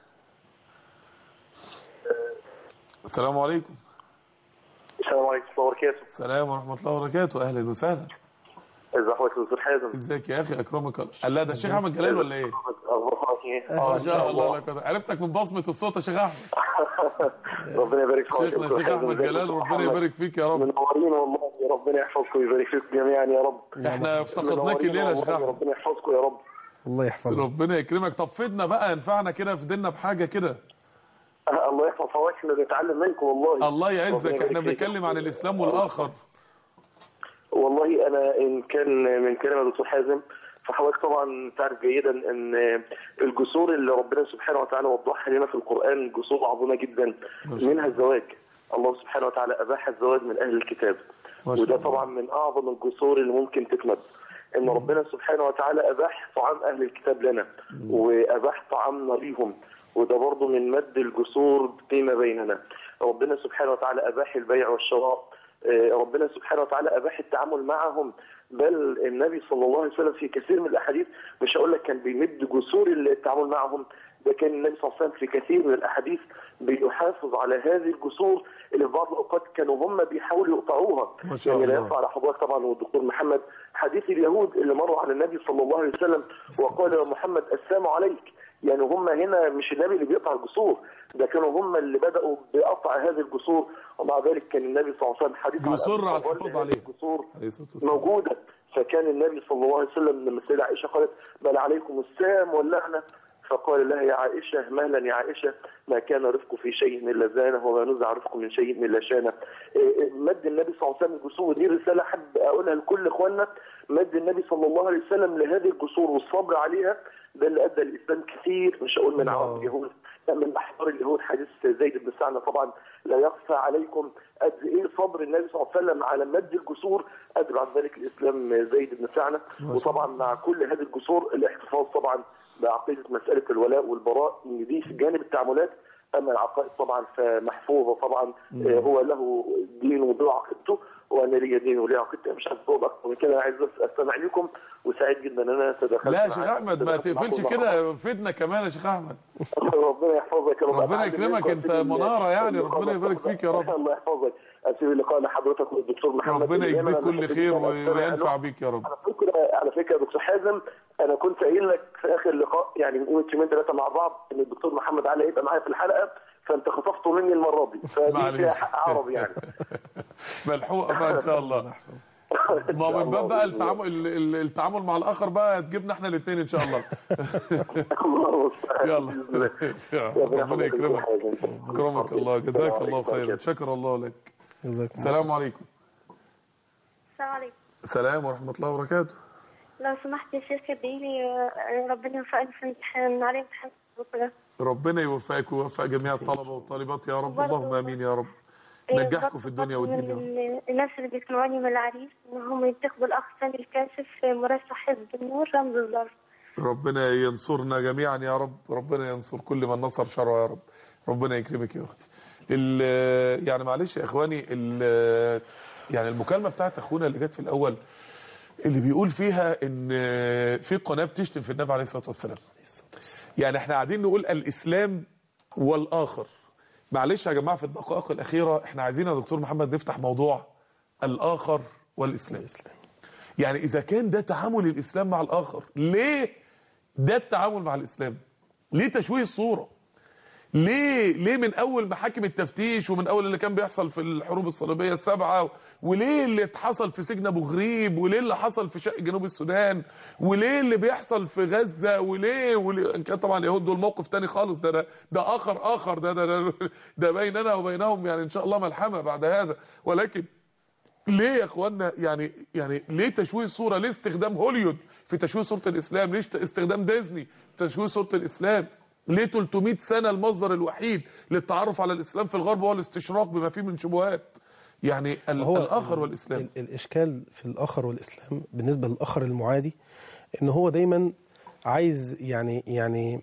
السلام عليكم السلام عليكم ورحمه الله وبركاته السلام ورحمه الله وبركاته اهلا وسهلا ازي حضرتك يا استاذ حازم ازيك يا اخي اكرمك الله قال لا ده الشيخ احمد جلال ولا ايه اخبارك ايه ما شاء الله لك عرفتك من بصمه الصوت يا شيخ احمد ربنا يبارك فيك شيخنا الشيخ احمد جلال ربنا يبارك فيك يا رب منورين والله يا ربنا يحفظكم ويبارك فيكم جميعا يا رب احنا افتقدناك الليله يا شيخ والله، احمد ربنا يحفظكم يا رب الله يحفظك ربنا يكرمك طب فدنا بقى ينفعنا كده فدنا بحاجه كده الله يحفظ فواكهنا نتعلم منكم والله الله ربنا يعزك يبارك احنا فيك. بنتكلم عن الاسلام والاخر والله انا ان كان من كلام يا دكتور حازم فحضرتك طبعا تعرف جيدا ان الجسور اللي ربنا سبحانه وتعالى وضحها لنا في القران جسور عظيمه جدا ما شاء منها الزواج الله سبحانه وتعالى اباح الزواج من اهل الكتاب ما شاء وده الله. طبعا من اعظم الجسور اللي ممكن تكمد ان ربنا سبحانه وتعالى اباح طعام اهل الكتاب لنا واباح طعامنا ليهم وده برضه من مد الجسور فيما بيننا ربنا سبحانه وتعالى اباح البيع والشراء آه، ربنا سبحانه وتعالى اباح التعامل معهم بل النبي صلى الله عليه وسلم في كثير من الاحاديث مش هقول لك كان بيمد جسور التعامل معهم ده كان النبي صلى الله عليه وسلم في كثير من الاحاديث بيحافظ على هذه الجسور اللي في بعض الاوقات كانوا هم بيحاولوا يقطعوها ما شاء يعني لا الله. يخفى على حضرتك طبعا والدكتور محمد حديث اليهود اللي مروا على النبي صلى الله عليه وسلم وقال يا محمد السلام عليك يعني هم هنا مش النبي اللي بيقطع الجسور ده كانوا هم اللي بدأوا بقطع هذه الجسور ومع ذلك كان النبي صلى الله عليه وسلم حديث عن بيصر أبي على طالب الحفاظ هذه عليه. الجسور عليه الصلاة والسلام. موجودة فكان النبي صلى الله عليه وسلم لما السيدة عائشة قالت بل عليكم السام واللعنة فقال لها يا عائشة مهلا يا عائشة ما كان رفق في شيء إلا زانه وما نزع رفق من شيء إلا شانه إيه، إيه، مد النبي صلى الله عليه وسلم الجسور ودي رسالة أحب أقولها لكل إخواننا مد النبي صلى الله عليه وسلم لهذه الجسور والصبر عليها ده اللي أدى الإسلام كثير مش هقول من عوام اليهود لا من أحبار اليهود حديث زيد بن سعد طبعا لا يخفى عليكم قد إيه صبر النبي صلى الله عليه وسلم على مد الجسور أدى بعد ذلك الإسلام زيد بن سعد وطبعا مع كل هذه الجسور الاحتفاظ طبعا بعقيدة مسألة الولاء والبراء إن دي في جانب التعاملات أما العقائد طبعا فمحفوظة طبعا آه، هو له دينه وله عقيدته وأنا لي دين ولي عقيدتي مش عايز أقول أكتر من كده أنا عايز بس أستمع لكم وسعيد جدا إن أنا تدخلت لا يا شيخ معاكم. احمد ما تدخلت تقفلش معاكم. كده فدنا كمان يا شيخ احمد ربنا يحفظك يا رب ربنا أتعلم يكرمك، منكم. أنت أسيب منارة يعني، اللقاء ربنا يبارك فيك يا رب. الله يحفظك أسيب اللقاء لحضرتك والدكتور محمد ربنا إمام. يجزيك أنا كل بحب خير جداً أستمع وينفع له. بيك يا رب على فكره على فكره يا دكتور حازم انا كنت قايل لك في اخر لقاء يعني من قيمه يومين ثلاثه مع بعض ان الدكتور محمد علي هيبقى معايا في الحلقه فانت خطفته مني المره دي فدي فيها معلش حق عربي يعني ملحوقه بقى ان شاء الله ما هو من باب بقى التعامل ال- ال- التعامل مع الاخر بقى تجيبنا احنا الاثنين ان شاء الله الله المستعان يلا بإذن الله. ربنا يكرمك اكرمك الله جزاك الله خيرا خيرا شكر الله لك جزاك الله السلام عليكم السلام عليكم السلام ورحمه الله وبركاته لو سمحت يا شيخ ادعيلي آه، ربنا يوفقني في امتحان عليه امتحان بكره ربنا يوفقك ويوفق جميع الطلبه والطالبات يا رب برضو- اللهم امين يا رب آه، نجحكم برضو في الدنيا برضو والدين يا من رب ال- الناس اللي بيسمعوني من العريس ان هم ينتخبوا الاخ سامي الكاشف مرشح حزب النور رمز الظرف ربنا ينصرنا جميعا يا رب ربنا ينصر كل من نصر شرعه يا رب ربنا يكرمك يا اختي ال- يعني معلش يا اخواني ال- يعني المكالمه بتاعت اخونا اللي جت في الاول اللي بيقول فيها ان في قناه بتشتم في النبي عليه الصلاه والسلام يعني احنا قاعدين نقول الاسلام والاخر معلش يا جماعه في الدقائق الاخيره احنا عايزين يا دكتور محمد نفتح موضوع الاخر والاسلام يعني اذا كان ده تعامل الاسلام مع الاخر ليه ده التعامل مع الاسلام ليه تشويه الصوره ليه ليه من اول محاكم التفتيش ومن اول اللي كان بيحصل في الحروب الصليبيه السبعه وليه اللي حصل في سجن ابو غريب وليه اللي حصل في شق جنوب السودان وليه اللي بيحصل في غزه وليه, وليه ان كان طبعا اليهود دول موقف تاني خالص ده ده, ده اخر اخر ده ده, ده ده بيننا وبينهم يعني ان شاء الله ملحمه بعد هذا ولكن ليه يا اخوانا يعني يعني ليه تشويه الصوره ليه استخدام هوليوود في تشويه صوره الاسلام ليه استخدام ديزني في تشويه صوره الاسلام ليه 300 سنه المصدر الوحيد للتعرف على الاسلام في الغرب هو الاستشراق بما فيه من شبهات يعني ال- هو الاخر والاسلام ال- الاشكال في الاخر والاسلام بالنسبه للاخر المعادي ان هو دايما عايز يعني يعني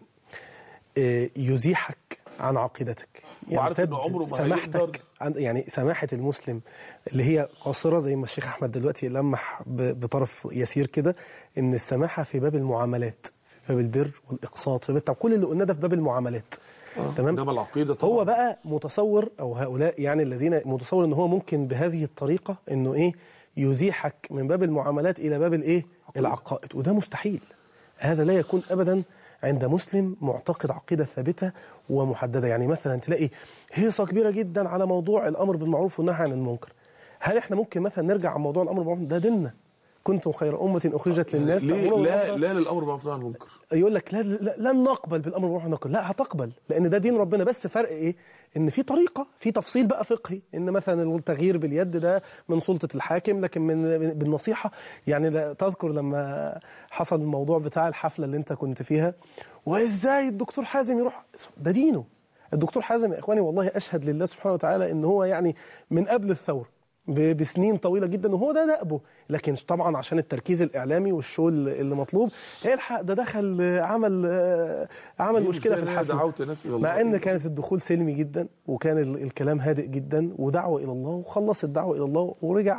آه، يزيحك عن عقيدتك وعارف يمتد إنه عمره ما سماحتك هيقدر. عن يعني سماحه المسلم اللي هي قاصره زي ما الشيخ احمد دلوقتي لمح ب- بطرف يسير كده ان السماحه في باب المعاملات في باب البر والاقساط في باب طب كل اللي قلناه ده في باب المعاملات تمام انما العقيده طبعا هو بقى متصور او هؤلاء يعني الذين متصور ان هو ممكن بهذه الطريقه انه ايه يزيحك من باب المعاملات الى باب الايه العقائد وده مستحيل هذا لا يكون ابدا عند مسلم معتقد عقيده ثابته ومحدده يعني مثلا تلاقي هيصه كبيره جدا على موضوع الامر بالمعروف والنهي عن المنكر هل احنا ممكن مثلا نرجع عن موضوع الامر بالمعروف ده ديننا كنتم خير امه اخرجت للناس ليه تأمرون لا بالمعروف لا للامر بالمعروف والنهي عن المنكر يقول لك لا, لا لن نقبل بالامر بالمعروف والنهي عن المنكر لا هتقبل لان ده دين ربنا بس فرق ايه ان في طريقه في تفصيل بقى فقهي ان مثلا التغيير باليد ده من سلطه الحاكم لكن من بالنصيحه يعني لا تذكر لما حصل الموضوع بتاع الحفله اللي انت كنت فيها وازاي الدكتور حازم يروح ده دينه الدكتور حازم يا اخواني والله اشهد لله سبحانه وتعالى ان هو يعني من قبل الثوره ب- بسنين طويله جدا وهو ده دأبه لكن طبعا عشان التركيز الاعلامي والشو اللي اللي مطلوب الحق ده دخل آه، عمل آه، عمل مشكله في أنا الحفله دعوت ناس الى الله مع ان كانت الدخول سلمي جدا وكان ال- الكلام هادئ جدا ودعوه الى الله وخلص الدعوه الى الله ورجع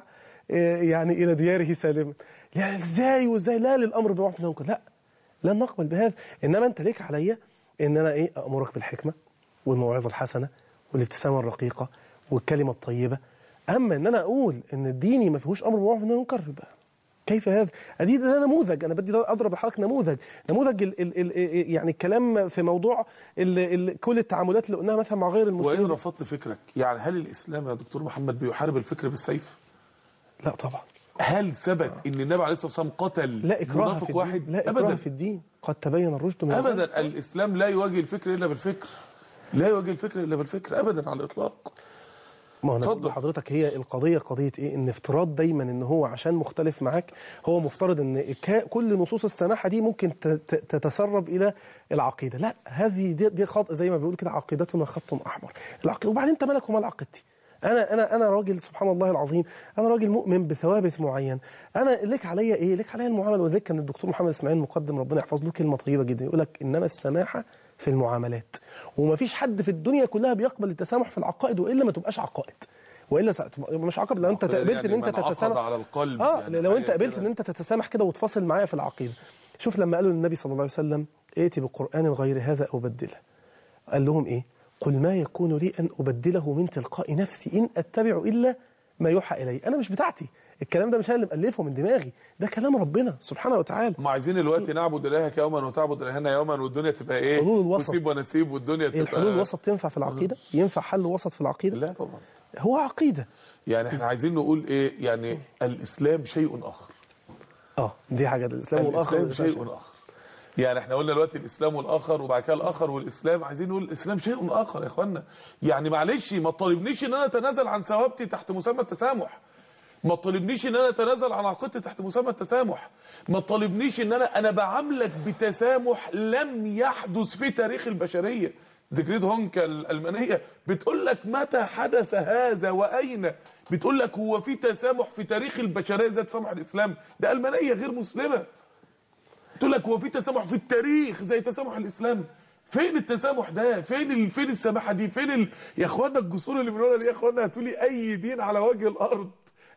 آه، يعني الى دياره سالما لا ازاي وازاي لا للامر بالمعروف والنهي عن المنكر لا لن نقبل بهذا انما انت ليك عليا ان انا ايه امرك بالحكمه والموعظه الحسنه والابتسامه الرقيقه والكلمه الطيبه اما ان انا اقول ان الديني ما فيهوش امر بالمعروف والنهي عن المنكر يبقى كيف هذا؟ ادي ده نموذج انا بدي ده اضرب لحضرتك نموذج نموذج ال ال ال يعني الكلام في موضوع ال ال كل التعاملات اللي قلناها مثلا مع غير وإن المسلمين رفضت فكرك يعني هل الإسلام يا دكتور محمد بيحارب الفكر بالسيف لا طبعا هل ثبت ان النبي عليه الصلاة والسلام قتل لا اكراه في منافق الدين واحد لا اكراه أبدا في الدين قد تبين الرشد من الغي. أبدا الإسلام لا يواجه الفكر إلا بالفكر لا يواجه الفكر إلا بالفكر أبدا على الإطلاق ما هو انا اتفضل. بقول لحضرتك هي القضيه قضيه ايه ان افتراض دايما ان هو عشان مختلف معاك هو مفترض ان كا- كل نصوص السماحه دي ممكن ت- ت- تتسرب الى العقيده لا هذه دي, دي خط زي ما بيقول كده عقيدتنا خط احمر العقيده وبعدين انت مالك ومال عقيدتي انا انا انا راجل سبحان الله العظيم انا راجل مؤمن بثوابت معين انا لك عليا ايه لك عليا المعامله وذلك كان الدكتور محمد اسماعيل مقدم ربنا يحفظ له كلمه طيبه جدا يقول لك انما السماحه في المعاملات ومفيش حد في الدنيا كلها بيقبل التسامح في العقائد والا ما تبقاش عقائد والا س- مش عقد لو انت تقبلت يعني ان انت من عقد تتسامح على القلب اه يعني لو انت حاجة قبلت كده. ان انت تتسامح كده وتفاصل معايا في العقيده شوف لما قالوا للنبي صلى الله عليه وسلم ائتي بقران غير هذا او بدله قال لهم ايه قل ما يكون لي ان ابدله من تلقاء نفسي ان اتبع الا ما يوحى الي انا مش بتاعتي الكلام ده مش انا اللي مالفه من دماغي ده كلام ربنا سبحانه وتعالى هم عايزين دلوقتي نعبد الهك يوما وتعبد الهنا يوما والدنيا تبقى ايه حلول الوسط. نسيب ونسيب والدنيا تبقى الحلول الوسط تنفع في العقيده ينفع حل وسط في العقيده لا طبعا هو عقيده يعني احنا عايزين نقول ايه يعني الاسلام شيء اخر اه دي حاجه الاسلام والاخر الاسلام شيء اخر يعني احنا قلنا دلوقتي الاسلام والاخر وبعد كده الاخر والاسلام عايزين نقول الاسلام شيء اخر يا اخوانا يعني معلش ما تطالبنيش ان انا اتنازل عن ثوابتي تحت مسمى التسامح ما تطالبنيش ان انا اتنازل عن عقيدتي تحت مسمى التسامح ما تطالبنيش ان انا انا بعاملك بتسامح لم يحدث في تاريخ البشريه زيجريد هونكا الالمانيه بتقول لك متى حدث هذا واين بتقول لك هو في تسامح في تاريخ البشريه ده تسامح الاسلام ده المانيه غير مسلمه تقول لك هو في تسامح في التاريخ زي تسامح الاسلام فين التسامح ده فين ال... فين السماحه دي فين ال... يا اخوانا الجسور اللي بنقولها دي يا اخوانا هاتوا لي اي دين على وجه الارض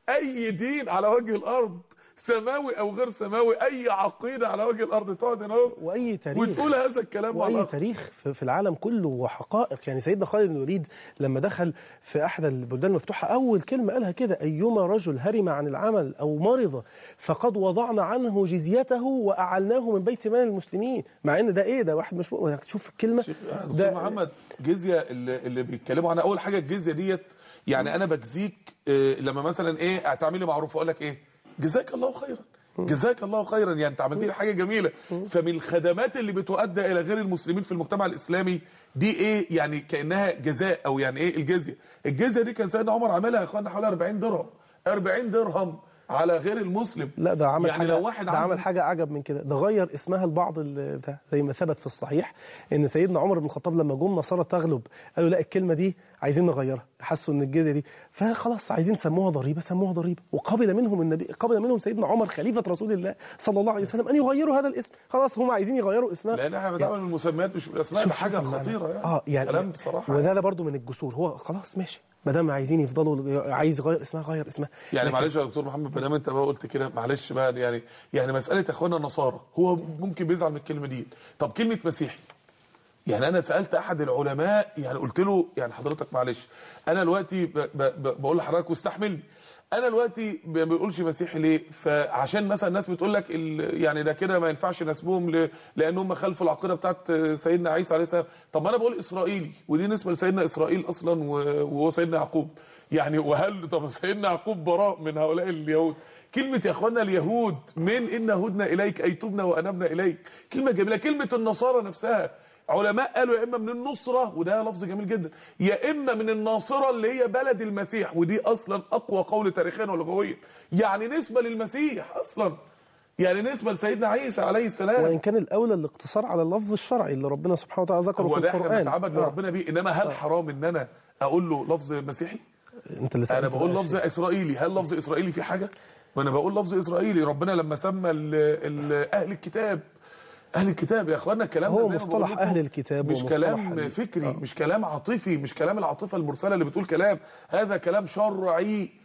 اي دين على وجه الارض سماوي او غير سماوي اي عقيده على وجه الارض تقعد هنا اهو واي تاريخ وتقول هذا الكلام واي على تاريخ في في العالم كله وحقائق يعني سيدنا خالد بن الوليد لما دخل في احد البلدان المفتوحه اول كلمه قالها كده ايما رجل هرم عن العمل او مرض فقد وضعنا عنه جزيته واعلناه من بيت مال المسلمين مع ان ده ايه ده واحد مش مؤمن شوف الكلمه شيخ دكتور محمد جزيه اللي, اللي بيتكلموا عنها اول حاجه الجزيه ديت يعني انا بجزيك إيه لما مثلا ايه اعملي معروف اقول لك ايه جزاك الله خيرا جزاك الله خيرا يعني انت عملت لي حاجه جميله فمن الخدمات اللي بتؤدى الى غير المسلمين في المجتمع الاسلامي دي ايه يعني كانها جزاء او يعني ايه الجزيه الجزيه دي كان سيدنا عمر عاملها يا اخوانا حوالي 40 درهم 40 درهم على غير المسلم لا ده عمل يعني حاجه لو واحد ده عنده- عمل حاجه اعجب من كده ده غير اسمها لبعض ال- ده زي ما ثبت في الصحيح ان سيدنا عمر بن الخطاب لما جم نصارى تغلب قالوا لا الكلمه دي عايزين نغيرها حسوا ان الجزيه دي فخلاص عايزين سموها ضريبه سموها ضريبه وقبل منهم النبي قبل منهم سيدنا عمر خليفه رسول الله صلى الله عليه وسلم ان يغيروا هذا الاسم خلاص هم عايزين يغيروا اسمها لان احنا بنتعامل المسميات مش بالاسماء ده حاجه المعنى. خطيره يعني اه يعني كلام بصراحه وده ده برضو من الجسور هو خلاص ماشي ما دام عايزين يفضلوا عايز يغير اسمها غير اسمها يعني لكن- معلش يا دكتور محمد بنام انت بقى قلت كده معلش بقى يعني يعني مساله اخوانا النصارى هو ممكن بيزعل من الكلمه دي طب كلمه مسيحي يعني انا سالت احد العلماء يعني قلت له يعني حضرتك معلش انا دلوقتي ب- ب- ب- بقول لحضرتك واستحملني انا دلوقتي ما بيقولش مسيحي ليه فعشان مثلا الناس بتقول لك ال- يعني ده كده ما ينفعش نسبهم ل- لان هم خلفوا العقيده بتاعت سيدنا عيسى عليه السلام طب ما انا بقول اسرائيلي ودي نسبه لسيدنا اسرائيل اصلا و- وهو سيدنا يعقوب يعني وهل طب سيدنا يعقوب براء من هؤلاء اليهود كلمة يا اخوانا اليهود من إن هدنا إليك أي تبنا وأنبنا إليك كلمة جميلة كلمة النصارى نفسها علماء قالوا يا إما من النصرة وده لفظ جميل جدا يا إما من الناصرة اللي هي بلد المسيح ودي أصلا أقوى قول تاريخيا ولغويا يعني نسبة للمسيح أصلا يعني نسبة لسيدنا عيسى عليه السلام وان كان الاولى الاقتصار على اللفظ الشرعي اللي ربنا سبحانه وتعالى ذكره هو في ده احنا القران بنتعبد آه. لربنا بيه انما هل حرام ان انا اقول له لفظ مسيحي انت اللي انا سألت بقول بقى لفظ الشيء. اسرائيلي هل لفظ اسرائيلي في حاجه ما انا بقول لفظ اسرائيلي ربنا لما سمى ال ال اهل الكتاب اهل الكتاب يا اخوانا الكلام هو ده زي ما مصطلح بقول لكم أهل الكتاب مش ومصطلح كلام ال- فكري آه. مش كلام عاطفي مش كلام العاطفه المرسله اللي بتقول كلام هذا كلام شرعي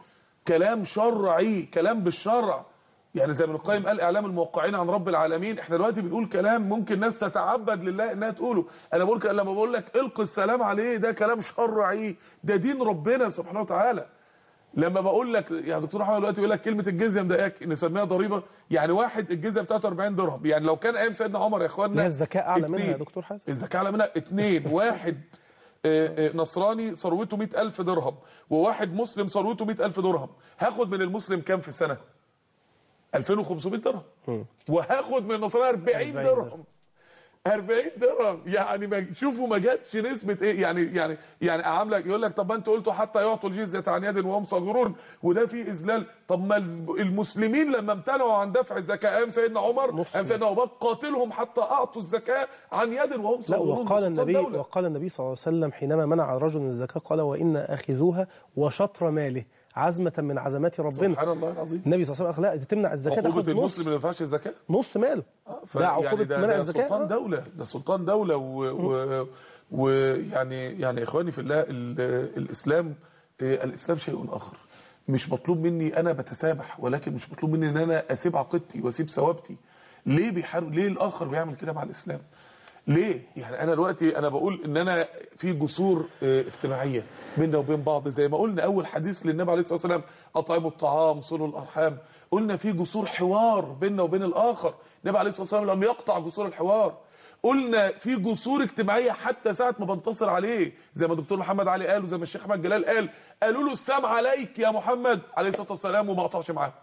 كلام شرعي كلام بالشرع يعني زي ما ابن القيم قال اعلام الموقعين عن رب العالمين احنا دلوقتي بنقول كلام ممكن ناس تتعبد لله انها تقوله انا بقول لما بقول لك القي السلام عليه ده كلام شرعي ده دين ربنا سبحانه وتعالى لما بقول لك يعني دكتور احمد دلوقتي بيقول لك كلمه الجزيه مضايقاك نسميها ضريبه يعني واحد الجزيه بتاعته 40 درهم يعني لو كان ايام سيدنا عمر يا اخوانا هي الزكاة أعلى منها يا اتنين. دكتور حازم الزكاه اعلى منها اثنين واحد آه، آه، نصراني ثروته 100000 درهم وواحد مسلم ثروته 100000 درهم هاخد من المسلم كام في السنه 2500 درهم مم. وهاخد من النصراني 40 40 درهم 40 درهم يعني ما شوفوا ما جاتش نسبه ايه يعني يعني يعني عامله يقول لك طب ما انتوا قلتوا حتى يعطوا الجزيه عن يد وهم صغيرون وده فيه اذلال طب ما المسلمين لما امتنعوا عن دفع الزكاه ايام سيدنا عمر نص. ايام سيدنا ابو بكر قاتلهم حتى اعطوا الزكاه عن يد وهم لا صغيرون وقال بسلطان النبي دولة. وقال النبي صلى الله عليه وسلم حينما منع الرجل من الزكاة قال وإن أخذوها وشطر ماله عزمة من عزمات ربنا سبحان الله العظيم النبي صلى الله عليه وسلم قال لا دي تمنع الزكاة عقوبه تاخد نص المسلم ما يدفعش الزكاه نص ماله ف- ده عقوبة ده, منع ده الزكاة سلطان آه. دولة ده سلطان دولة و- و- ويعني يعني اخواني في الله ال- الاسلام آه، الاسلام شيء اخر مش مطلوب مني انا بتسامح ولكن مش مطلوب مني ان انا اسيب عقيدتي واسيب ثوابتي ليه بيحارب ليه الاخر بيعمل كده مع الاسلام ليه يعني انا دلوقتي انا بقول ان انا في جسور آه، اجتماعيه بيننا وبين بعض زي ما قلنا اول حديث للنبي عليه الصلاه والسلام اطعموا الطعام صلوا الارحام قلنا في جسور حوار بيننا وبين الاخر النبي عليه الصلاه والسلام لم يقطع جسور الحوار قلنا في جسور اجتماعيه حتى ساعه ما بنتصر عليه زي ما دكتور محمد علي قال وزي ما الشيخ احمد جلال قال قالوا له السلام عليك يا محمد عليه الصلاه والسلام وما قطعش معاهم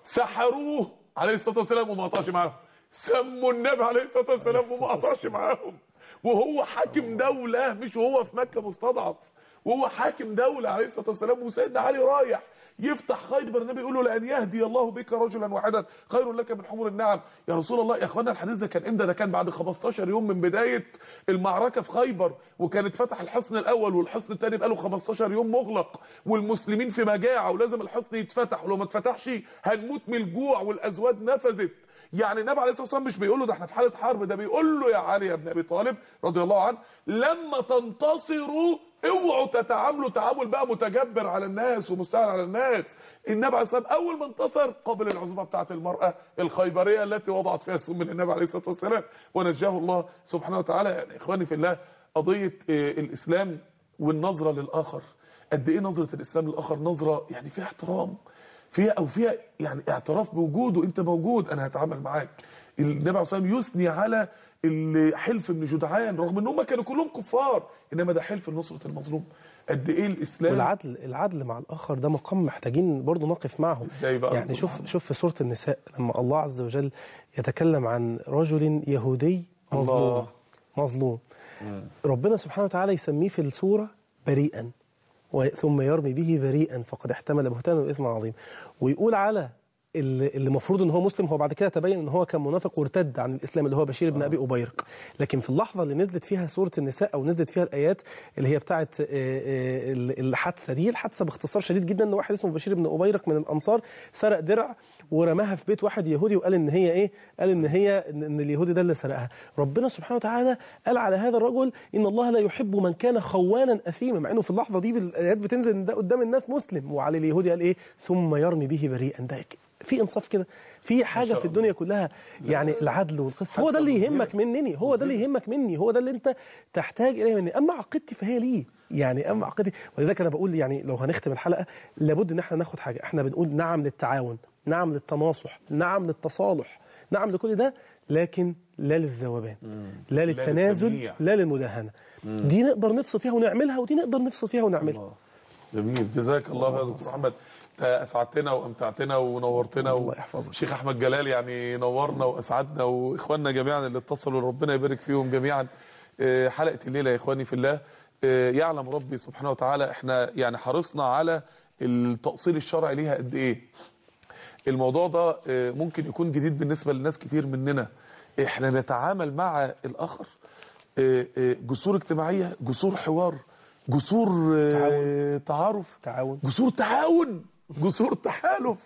سحروه عليه الصلاه والسلام وما قطعش معاهم سموا النبي عليه الصلاه والسلام وما قطعش معاهم وهو حاكم دوله مش وهو في مكه مستضعف وهو حاكم دوله عليه الصلاه والسلام وسيدنا علي رايح يفتح خيبر النبي يقول له لان يهدي الله بك رجلا واحدا خير لك من حمر النعم يا رسول الله يا اخوانا الحديث ده كان امتى ده كان بعد 15 يوم من بدايه المعركه في خيبر وكانت فتح الحصن الاول والحصن الثاني بقاله 15 يوم مغلق والمسلمين في مجاعه ولازم الحصن يتفتح ولو ما اتفتحش هنموت من الجوع والازواج نفذت يعني النبي عليه الصلاه والسلام مش بيقول له ده احنا في حاله حرب ده بيقول له يا علي يا ابن ابي طالب رضي الله عنه لما تنتصروا اوعوا تتعاملوا تعامل بقى متجبر على الناس ومستعان على الناس النبي عليه الصلاه والسلام اول ما انتصر قبل العزومه بتاعه المراه الخيبريه التي وضعت فيها السم من النبي عليه الصلاه والسلام ونجاه الله سبحانه وتعالى يعني اخواني في الله قضيه آه، الاسلام والنظره للاخر قد ايه نظره الاسلام للاخر نظره يعني فيها احترام فيها او فيها يعني اعتراف بوجوده انت موجود انا هتعامل معاك النبي عليه الصلاه والسلام يثني على الحلف بن جدعان رغم ان هم كانوا كلهم كفار انما ده حلف لنصره المظلوم قد ايه الاسلام والعدل العدل مع الآخر ده مقام محتاجين برضو نقف معه ازاي بقى يعني شوف شوف في سورة النساء لما الله عز وجل يتكلم عن رجل يهودي مظلوم الله. مظلوم ربنا سبحانه وتعالى يسميه في السورة بريئا و- ثم يرمي به بريئا فقد احتمل بهتانا واثما عظيم ويقول على اللي اللي المفروض ان هو مسلم هو بعد كده تبين ان هو كان منافق وارتد عن الاسلام اللي هو بشير بن ابي ابيرق لكن في اللحظه اللي نزلت فيها سوره النساء او نزلت فيها الايات اللي هي بتاعه آه، آه، الحادثه دي الحادثه باختصار شديد جدا ان واحد اسمه بشير بن ابيرق من الانصار سرق درع ورماها في بيت واحد يهودي وقال ان هي ايه قال ان هي ان إن اليهودي ده اللي سرقها ربنا سبحانه وتعالى قال على هذا الرجل ان الله لا يحب من كان خوانا اثيما مع انه في اللحظه دي الايات بتنزل إن ده قدام الناس مسلم وعلى اليهودي قال ايه ثم يرمي به بريئا ده في انصاف كده في حاجه شاء في الدنيا كلها يعني العدل والقسط هو ده اللي يهمك مني هو ده اللي يهمك مني هو ده اللي انت تحتاج اليه مني اما عقيدتي فهي ليه يعني اما عقيدتي ولذلك انا بقول يعني لو هنختم الحلقه لابد ان احنا ناخد حاجه احنا بنقول نعم للتعاون نعم للتناصح نعم للتصالح نعم لكل ده لكن لا للذوبان لا للتنازل للتمييع. لا للمداهنه دي نقدر نفصل فيها ونعملها ودي نقدر نفصل فيها ونعملها الله جميل جزاك الله يا دكتور محمد أنت اسعدتنا وامتعتنا ونورتنا الله و... يحفظك. شيخ احمد جلال يعني نورنا واسعدنا واخواننا جميعا اللي اتصلوا ربنا يبارك فيهم جميعا آه، حلقه الليله يا اخواني في الله آه، يعلم ربي سبحانه وتعالى احنا يعني حرصنا على التأصيل الشرعي ليها قد ايه الموضوع ده آه، ممكن يكون جديد بالنسبه لناس كتير مننا احنا نتعامل مع الاخر آه، آه، جسور اجتماعيه جسور حوار جسور آه، تعارف تعاون جسور تعاون جسور تحالف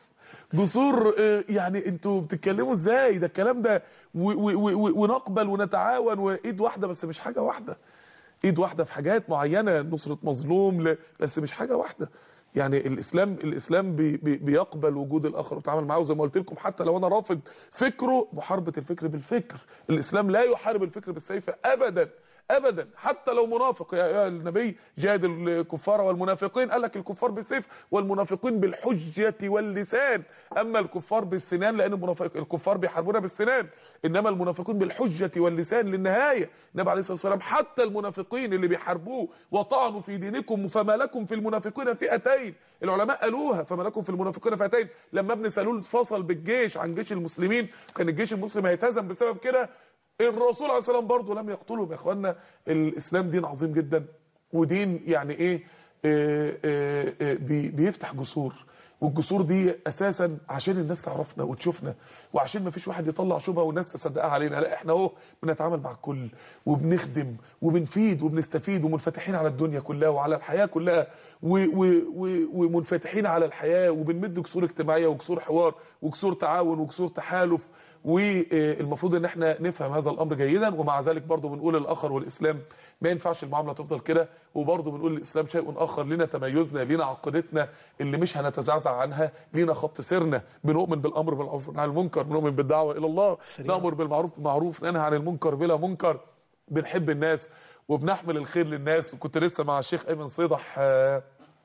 جسور آه، يعني انتوا بتتكلموا ازاي ده الكلام ده و- و- و- ونقبل ونتعاون وايد واحده بس مش حاجه واحده ايد واحده في حاجات معينه نصره مظلوم ل... بس مش حاجه واحده يعني الاسلام الاسلام بي بي بيقبل وجود الاخر ويتعامل معاه وزي ما قلت لكم حتى لو انا رافض فكره محاربه الفكر بالفكر الاسلام لا يحارب الفكر بالسيف ابدا ابدا حتى لو منافق يا يا النبي جاهد الكفار والمنافقين قال لك الكفار بالسيف والمنافقين بالحجه واللسان اما الكفار بالسنان لان المنافق الكفار بيحاربونا بالسنان انما المنافقون بالحجه واللسان للنهايه النبي عليه الصلاه والسلام حتى المنافقين اللي بيحاربوه وطعنوا في دينكم فما لكم في المنافقين فئتين العلماء قالوها فما لكم في المنافقين فئتين لما ابن سلول فصل بالجيش عن جيش المسلمين كان الجيش المسلم هيتهزم بسبب كده الرسول عليه السلام برضه لم يقتلهم يا اخوانا الاسلام دين عظيم جدا ودين يعني ايه آه، آه، آه، بي- بيفتح جسور والجسور دي اساسا عشان الناس تعرفنا وتشوفنا وعشان ما فيش واحد يطلع شبهه والناس تصدقها علينا لا احنا اهو بنتعامل مع الكل وبنخدم وبنفيد وبنستفيد ومنفتحين على الدنيا كلها وعلى الحياه كلها و و و ومنفتحين على الحياه وبنمد جسور اجتماعيه وجسور حوار وجسور تعاون وجسور تحالف والمفروض ان احنا نفهم هذا الامر جيدا ومع ذلك برضو بنقول الاخر والاسلام ما ينفعش المعامله تفضل كده وبرضو بنقول الاسلام شيء اخر لنا تميزنا لنا عقيدتنا اللي مش هنتزعزع عنها لنا خط سيرنا بنؤمن بالامر بالمعروف والنهي عن المنكر بنؤمن بالدعوه الى الله نامر بالمعروف بالمعروف ننهى عن المنكر بلا منكر بنحب الناس وبنحمل الخير للناس وكنت لسه مع الشيخ ايمن صيدح آه،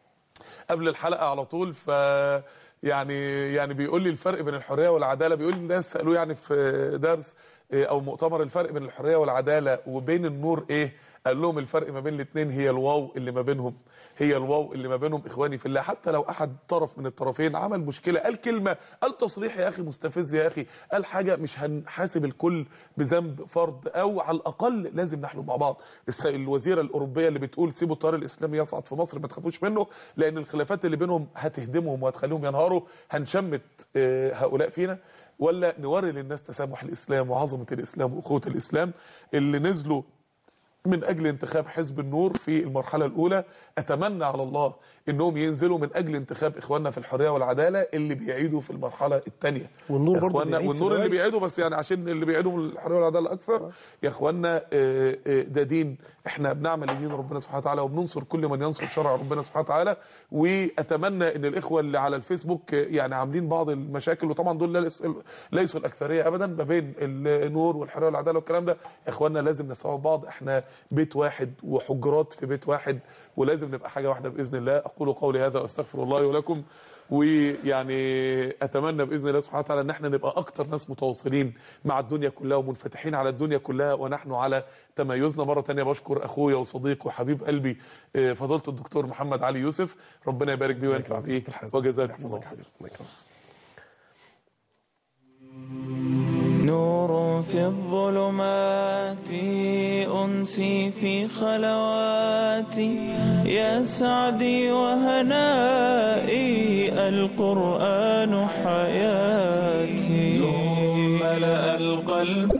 قبل الحلقه على طول ف يعني يعني بيقول لي الفرق بين الحريه والعداله بيقول لي الناس سالوه يعني في درس إيه، او مؤتمر الفرق بين الحريه والعداله وبين النور ايه قال لهم الفرق ما بين الاثنين هي الواو اللي ما بينهم هي الواو اللي ما بينهم اخواني في الله حتى لو احد طرف من الطرفين عمل مشكله قال كلمه قال تصريح يا اخي مستفز يا اخي قال حاجه مش هنحاسب الكل بذنب فرد او على الاقل لازم نحلم مع بعض الس- الوزيره الاوروبيه اللي بتقول سيبوا التيار الاسلامي يصعد في مصر ما تخافوش منه لان الخلافات اللي بينهم هتهدمهم وهتخليهم ينهاروا هنشمت آه، هؤلاء فينا ولا نوري للناس تسامح الاسلام وعظمه الاسلام واخوه الاسلام اللي نزلوا من اجل انتخاب حزب النور في المرحله الاولى اتمنى على الله انهم ينزلوا من اجل انتخاب اخواننا في الحريه والعداله اللي بيعيدوا في المرحله الثانيه والنور برضه اخواننا بيعيد في والنور اللي الوعي. بيعيدوا بس يعني عشان اللي بيعيدوا من الحريه والعداله اكثر يا اخواننا آه، آه، ده دين احنا بنعمل لدين ربنا سبحانه وتعالى وبننصر كل من ينصر شرع ربنا سبحانه وتعالى واتمنى ان الاخوه اللي على الفيسبوك آه، يعني عاملين بعض المشاكل وطبعا دول ليس- ليسوا الاكثريه ابدا ما بين النور والحريه والعداله والكلام ده يا اخواننا لازم نستوعب بعض احنا بيت واحد وحجرات في بيت واحد ولازم نبقى حاجه واحده باذن الله اقول قولي هذا واستغفر الله ولكم ويعني اتمنى باذن الله سبحانه وتعالى ان احنا نبقى اكتر ناس متواصلين مع الدنيا كلها ومنفتحين على الدنيا كلها ونحن على تميزنا مره تانية بشكر اخويا وصديقي وحبيب قلبي آه، فضيله الدكتور محمد علي يوسف ربنا يبارك بيه وينفع فيه وجزاكم الله خير نور في الظلمات أنسي في خلواتي يا سعدي وهنائي القرآن حياتي نور ملأ القلب